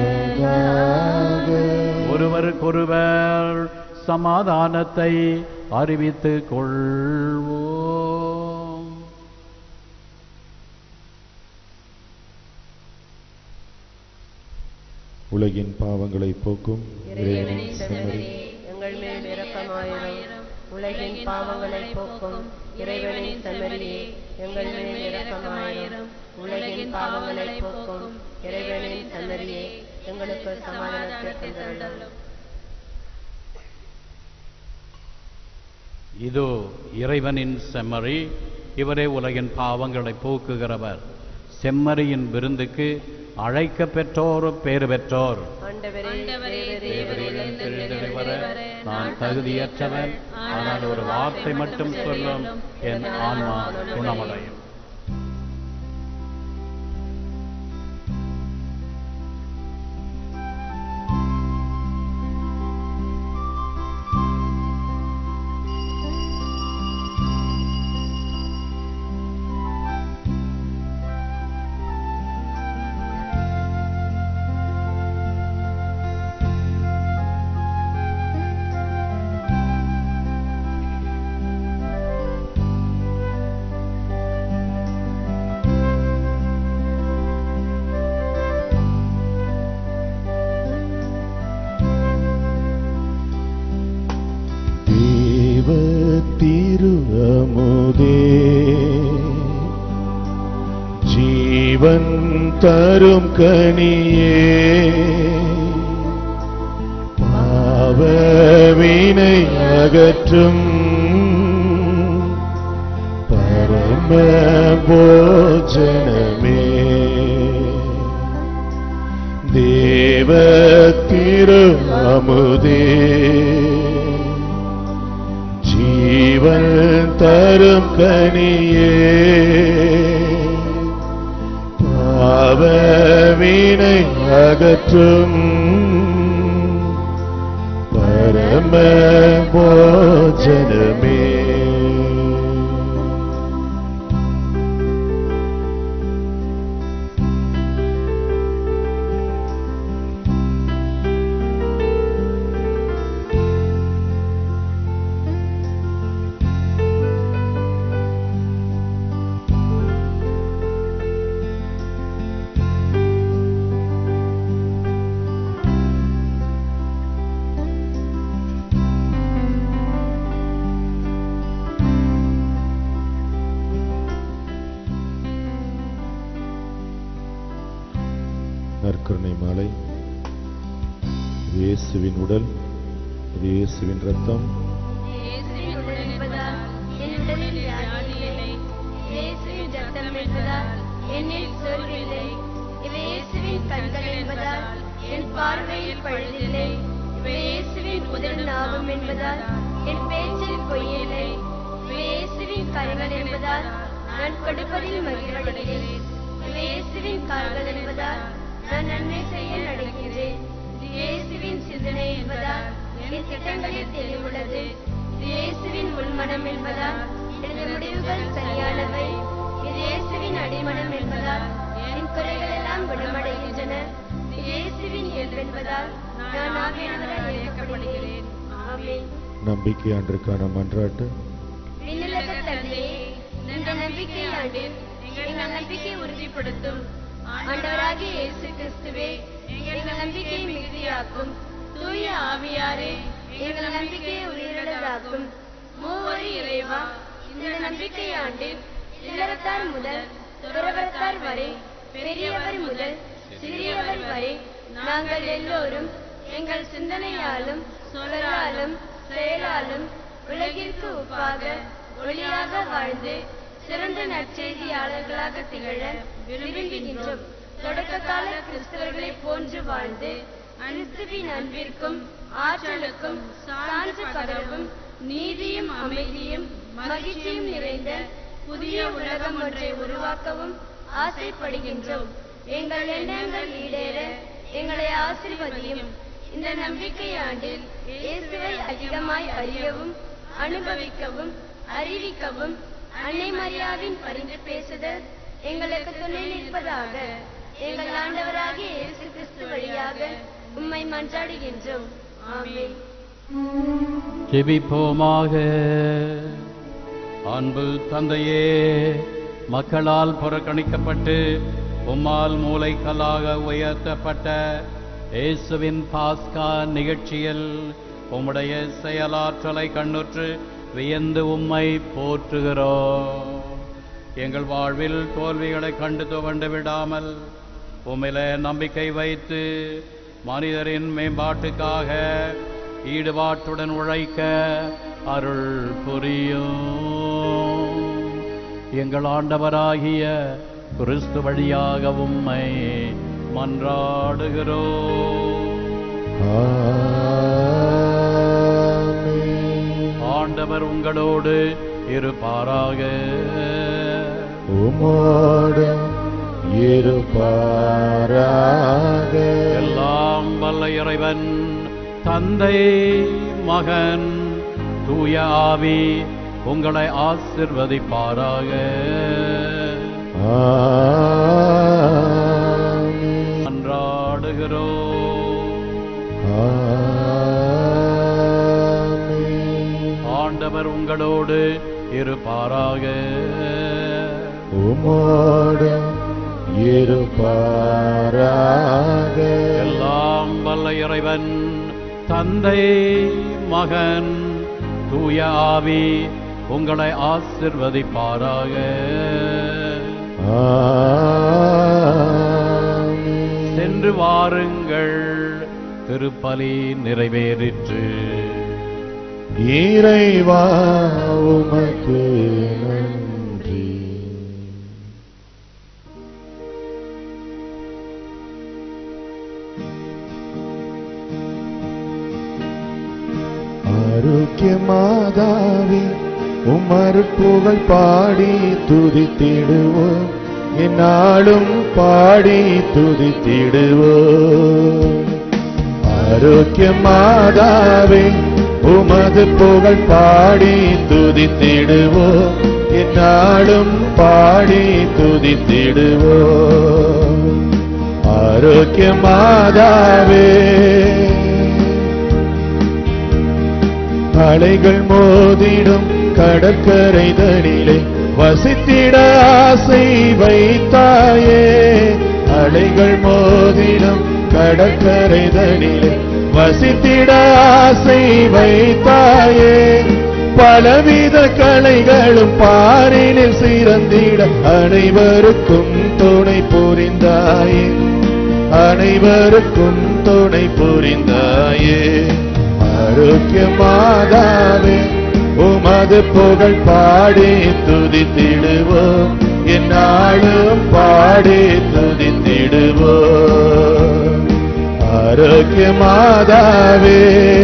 ஒருவருக்கொருவர் சமாதானத்தை அறிவித்துக் கொள்வோம் உலகின் பாவங்களை போக்கும் இறைவனின் இறைவனின் செம்மறி செம்மறி எங்கள் மேல் இரக்கமாயிரும் உலகின் பாவங்களை போக்கும் இறைவனின் செம்மறியே எங்கள் மேல் இரக்கமாயிரும் உலகின் பாவங்களை போக்கும் இறைவனின் செம்மறியே எங்களுக்கு சமாதானத்தை தந்தருளும் இதோ இறைவனின் செம்மறி இவரே உலகின் பாவங்களை போக்குகிறவர் செம்மறியின் விருந்துக்கு அழைக்க பெற்றோர் பேறு பெற்றோர் ஆண்டவரே தேவரே தேவரீரிடம் எழுந்தருளி வர நான் தகுதியற்றவன் ஆனால் ஒரு வார்த்தை மட்டும் சொல்லும் என் ஆன்மா குணமடையும் தேவ திரு அமுதே ஜீவன் தரும் கனியே பாவவினை அகற்றும் பரம போஜனமே தேவ திரு அமுதே ஜீவன் தரும் கனியே பாவவினை அகற்றும் பரம போஜனமே நற்கருணை மாலை இது இயேசுவின் உடல் இது இயேசுவின் ரத்தம் இயேசுவின் உடல் என்பதால் என் உடலில் வியாதி இல்லை இயேசுவின் ரத்தம் என்பதால் என்னில் சோர்வில்லை இவை இயேசுவின் கண்கள் என்பதால் என் பார்வையில் பழுதில்லை இவை இயேசுவின் உதடு நாமம் என்பதால் என் பேச்சில் பொய்யில்லை இவை இயேசுவின் கரங்கள் என்பதால் நான் கொடுப்பதில் மகிழ்வடைகிறேன் இவை இயேசுவின் கால்கள் என்பதால் நான் நன்மை செய்ய நடக்கிறேன் இது இயேசுவின் சிந்தனை என்பதால் என் திட்டங்களில் தெளிவுள்ளது இது இயேசுவின் உள்மனம் என்பதால் எனது முடிவுகள் சரியானவை இது இயேசுவின் அடிமனம் என்பதால் என் குறைகள் எல்லாம் குணமடைகின்றன இது இயேசுவின் இயல்பு என்பதால் நான் ஆவியானவரால் இயக்கப்படுகிறேன் ஆமென் நம்பிக்கை அன்றுக்கான மன்றாட்டு விண்ணுலக தந்தையே இந்த நம்பிக்கை ஆண்டில் எங்கள் நம்பிக்கை உறுதிப்படுத்தும் ஆண்டவராகிய இயேசு கிறிஸ்துவே எங்கள் நம்பிக்கையை மிகுதியாக்கும் தூய ஆவியாரே எங்கள் நம்பிக்கையை உயிரிழந்தாக்கும் மூவரு இறைவா இந்த நம்பிக்கை ஆண்டில் இல்லறத்தார் முதல் துறவரத்தார் வரை பெரியவர் முதல் சிறியவர் வரை நாங்கள் எல்லோரும் எங்கள் சிந்தனையாலும் சொல்லாலும் செயலாலும் உலகிற்கு ஒப்பாக ஒளியாக வாழ்ந்து சிறந்த நற்செய்தியாளர்களாக திகழ விரும்புகின்றோம் தொடக்க கால கிறிஸ்தவர்களைப் போன்று வாழ்ந்து அனுசுவின் அன்பிற்கும் ஆற்றலுக்கும் சான்று பகரவும் நீதியும் அமைதியும் மகிழ்ச்சியும் நிறைந்த புதிய உலகம் ஒன்றை உருவாக்கவும் ஆசைப்படுகின்றோம் எங்கள் எண்ணங்கள் ஈடேற எங்களை ஆசிர்வதியும் இந்த நம்பிக்கை ஆண்டில் இயேசுவை அதிகமாய் அறியவும் அனுபவிக்கவும் அறிவிக்கவும் அன்னை மரியாவின் பரிந்து பேசுதல் எங்களுக்கு துணை நிற்பதாக எங்கள் ஆண்டவராகிய இயேசு கிறிஸ்து வழியாக உம்மை மன்றாடுகின்றோம் ஆமென் ஜெபிப்போமாக அன்பு தந்தையே மக்களால் புறக்கணிக்கப்பட்டு உம்மால் மூளைக்கல்லாக உயர்த்தப்பட்ட இயேசுவின் பாஸ்கா நிகழ்ச்சியில் உம்முடைய செயலாற்றலை கண்ணுற்று வியந்து உம்மை போற்றுகிறோம் எங்கள் வாழ்வில் தோல்விகளை கண்டு துவண்டு விடாமல் உம்மிலே நம்பிக்கை வைத்து மனிதரின் மேம்பாட்டுக்காக ஈடுபாட்டுடன் உழைக்க அருள் புரியும் எங்கள் ஆண்டவராகிய கிறிஸ்து வழியாக உம்மை மன்றாடுகிறோம் ஆண்டவர் உங்களோடு இருப்பாராக உமோடு இருப்பாராக எல்லாம் வல்ல இறைவன் தந்தை மகன் தூய ஆவி உங்களை ஆசிர்வதிப்பாராக ஆமென். மன்றாடுகிறோம் ஆமென். ஆண்டவர் உங்களோடு இருப்பாராக உமோடு இருப்பாராக எல்லாம் வல்ல இறைவன் தந்தை மகன் தூய ஆவி உங்களை ஆசிர்வதிப்பாராக ஆமென். சென்று வாருங்கள் திருப்பலி நிறைவேறிற்று இறைவா உமக்கு நன்றி ஆரோக்கிய மாதாவே உமர் புகழ் பாடி துதித்திடுவோம் என்னாலும் பாடி துதித்திடுவோம் ஆரோக்கிய மாதாவே உமது புகழ் பாடி துதித்திடுவோம் என்னாலும் பாடி துதித்திடுவோம் ஆரோக்கிய மாதாவே அலைகள் மோதிடும் கடற்கரை தனிலே வசித்திட ஆசை வைத்தாயே அலைகள் மோதிடும் கடற்கரை தனிலே வசித்திட ஆசை வைத்தாயே பலவித கலைகளும் பாரினில் சிறந்திட அனைவருக்கும் துணை புரிந்தாயே அனைவருக்கும் துணை புரிந்தாயே ஆரோக்கிய மாதாவே உமது புகழ் பாடி துதித்திடுவோம் என்னாலும் பாடி துதித்திடுவோம் ஆரோக்கிய மாதாவே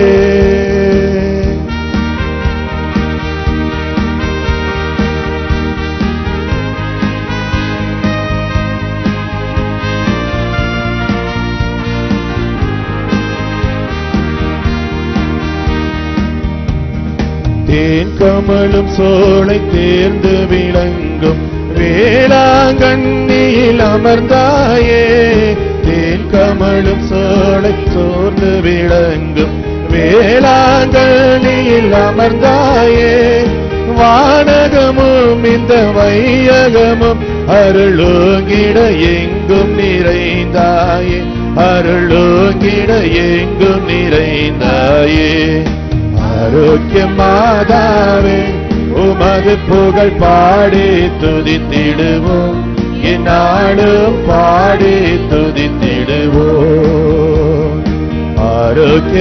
தேன் கமலும் சோலை தேர்ந்து விளங்கும் வேளாங்கண்ணியில் அமர்ந்தாயே தேன் கமலும் சோலை சோர்ந்து விளங்கும் வேளாங்கண்ணியில் அமர்ந்தாயே வானகமும் இந்த வையகமும் அருளோங்கிட எங்கும் நிறைந்தாயே அருளோங்கிட எங்கும் நிறைந்தாயே ஆரோக்கிய மாதாவே உமது புகழ் பாடி துதித்திடுவோம் என்னாலும் பாடி துதித்திடுவோம் ஆரோக்கிய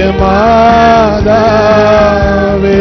மாதாவே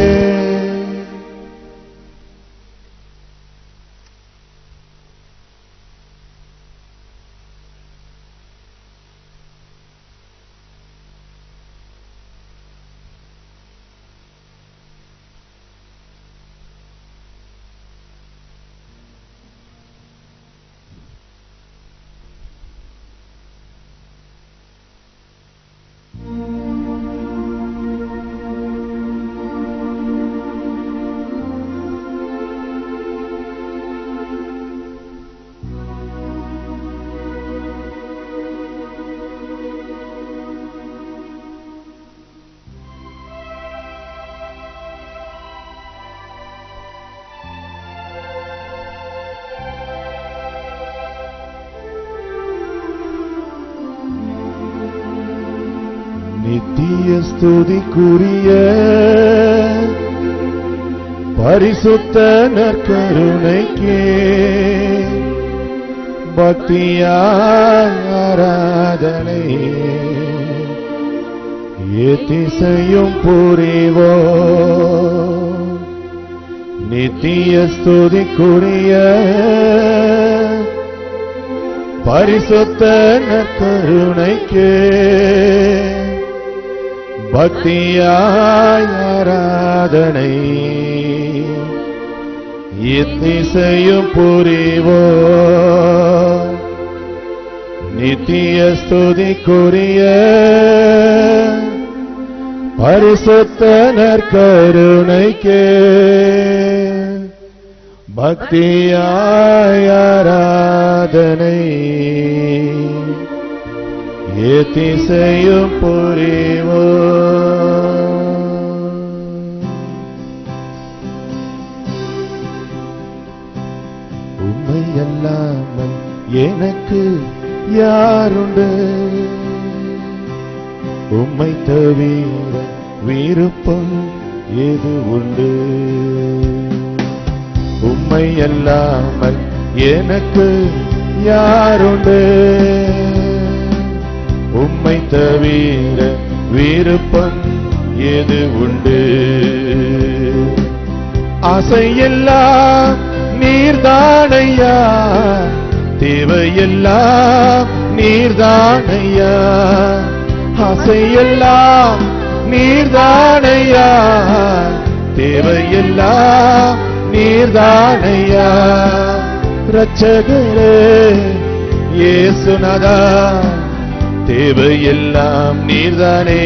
நித்திய ஸ்துதிக்குரிய பரிசுத்த நற்கருணைக்கே பக்தியாய் ஆராதனை எத்திசையும் புரிவோ நித்திய ஸ்துதிக்குரிய பரிசுத்த நற்கருணைக்கு பக்தியாய் ஆராதனை எத்திசையும் புரிவோ நித்திய ஸ்துதிக்குரிய பரிசுத்த நற்கருணைக்கு பக்தியாய் ஆராதனை ஏத்திசையும் புரிவோ உண்மை அல்லாமல் எனக்கு யாருண்டு உம்மை தவிர விருப்பம் எது உண்டு உம்மை அல்லாமல் எனக்கு யாருண்டு உம்மை தவிர விருப்பம் எது உண்டு ஆசையெல்லாம் நீர்தானையா தேவையெல்லாம் நீர்தானையா ஆசையெல்லாம் நீர்தானையா தேவையெல்லாம் நீர்தானையா ரட்சகரே இயேசுநாதா தேவையெல்லாம் நீர்தானே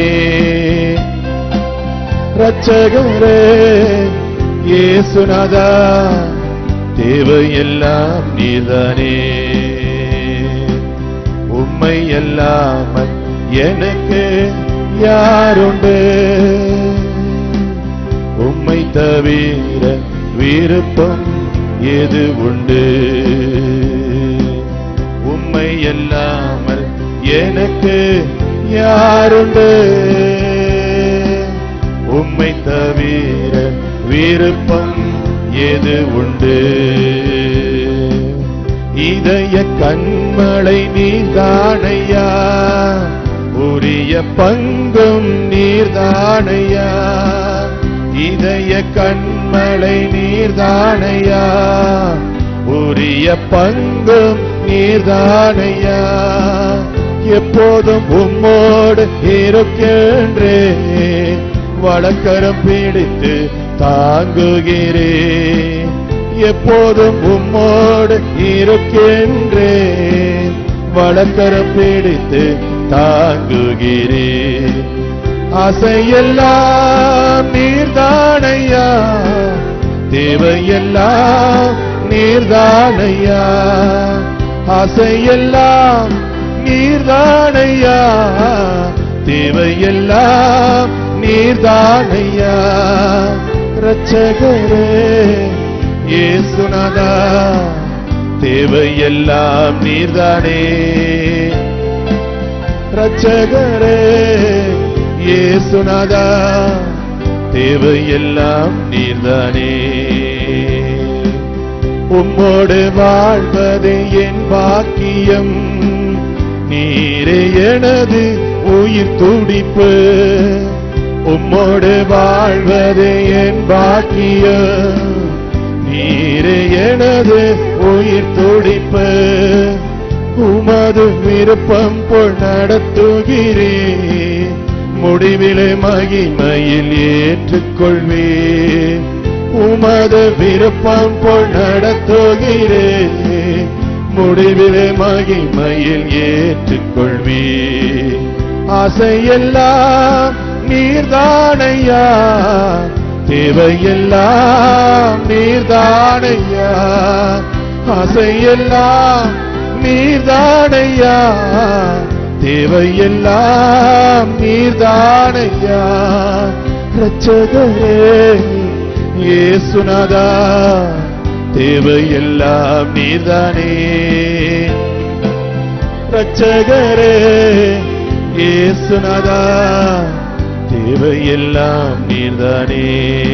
ரட்சகரே இயேசுநாதா தேவையெல்லாம் நீர்தானே உம்மை அல்லாமல் எனக்கு யாருண்டு உம்மை தவிர விருப்பம் எது உண்டு உம்மை அல்லாமல் எனக்கு யாருண்டு உம்மை தவிர விருப்பம் எது உண்டு இதய கண்மலை நீர்தானையா உரிய பங்கும் நீர்தானையா இதய கண்மலை நீர்தானையா உரிய பங்கும் நீர்தானையா எப்போதும் உம்மோடு இருக்கின்றே வழக்கரம் பிடித்து தாங்குகிறே எப்போதும் உம்மோடு இருக்கின்றே வழக்கரம் பிடித்து தாங்குகிறே ஆசையெல்லாம் நீர்தானையா தேவையெல்லாம் நீர்தானையா ஆசையெல்லாம் நீர்தானையா தேவையெல்லாம் நீர்தானையா ரட்சகரே இயேசுநாதா தேவையெல்லாம் நீர்தானே ரட்சகரே இயேசுநாதா தேவையெல்லாம் நீர்தானே உம்மோடு வாழ்வது என் பாக்கியம் நீரே எனது உயிர் துடிப்பு உம்மோடு வாழ்வது என் பாக்கியம் நீரே எனது உயிர் துடிப்பு உமது விருப்பம் போல் நடத்துகிறே முடிவிலே மகிமையில் ஏற்றுக்கொள்வே உமது விருப்பம் போல் நடத்துகிறே முடிவிலே மகிமையில் ஏற்றுக்கொள்வே ஆசையெல்லாம் நீர்தானையா தேவையெல்லாம் நீர்தானையா ஆசையெல்லாம் நீர்தானையா தேவையெல்லாம் நீர்தானையா ரட்சகரே இயேசுநாதா தேவையெல்லாம் நீர்தானே ரட்சகரே இயேசுநாதா தேவையெல்லாம் நீர்தானே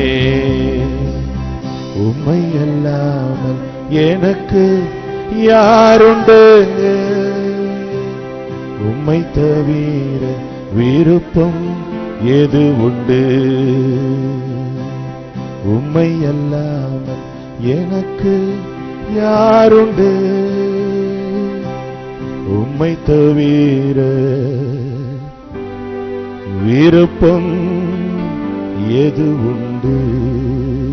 உம்மை அல்லாமல் எனக்கு யாருண்டு உம்மை தவிர விருப்பம் எது உண்டு உம்மை அல்லாமல் எனக்கு யாருண்டு உம்மை தவிர விருப்பம் எது உண்டு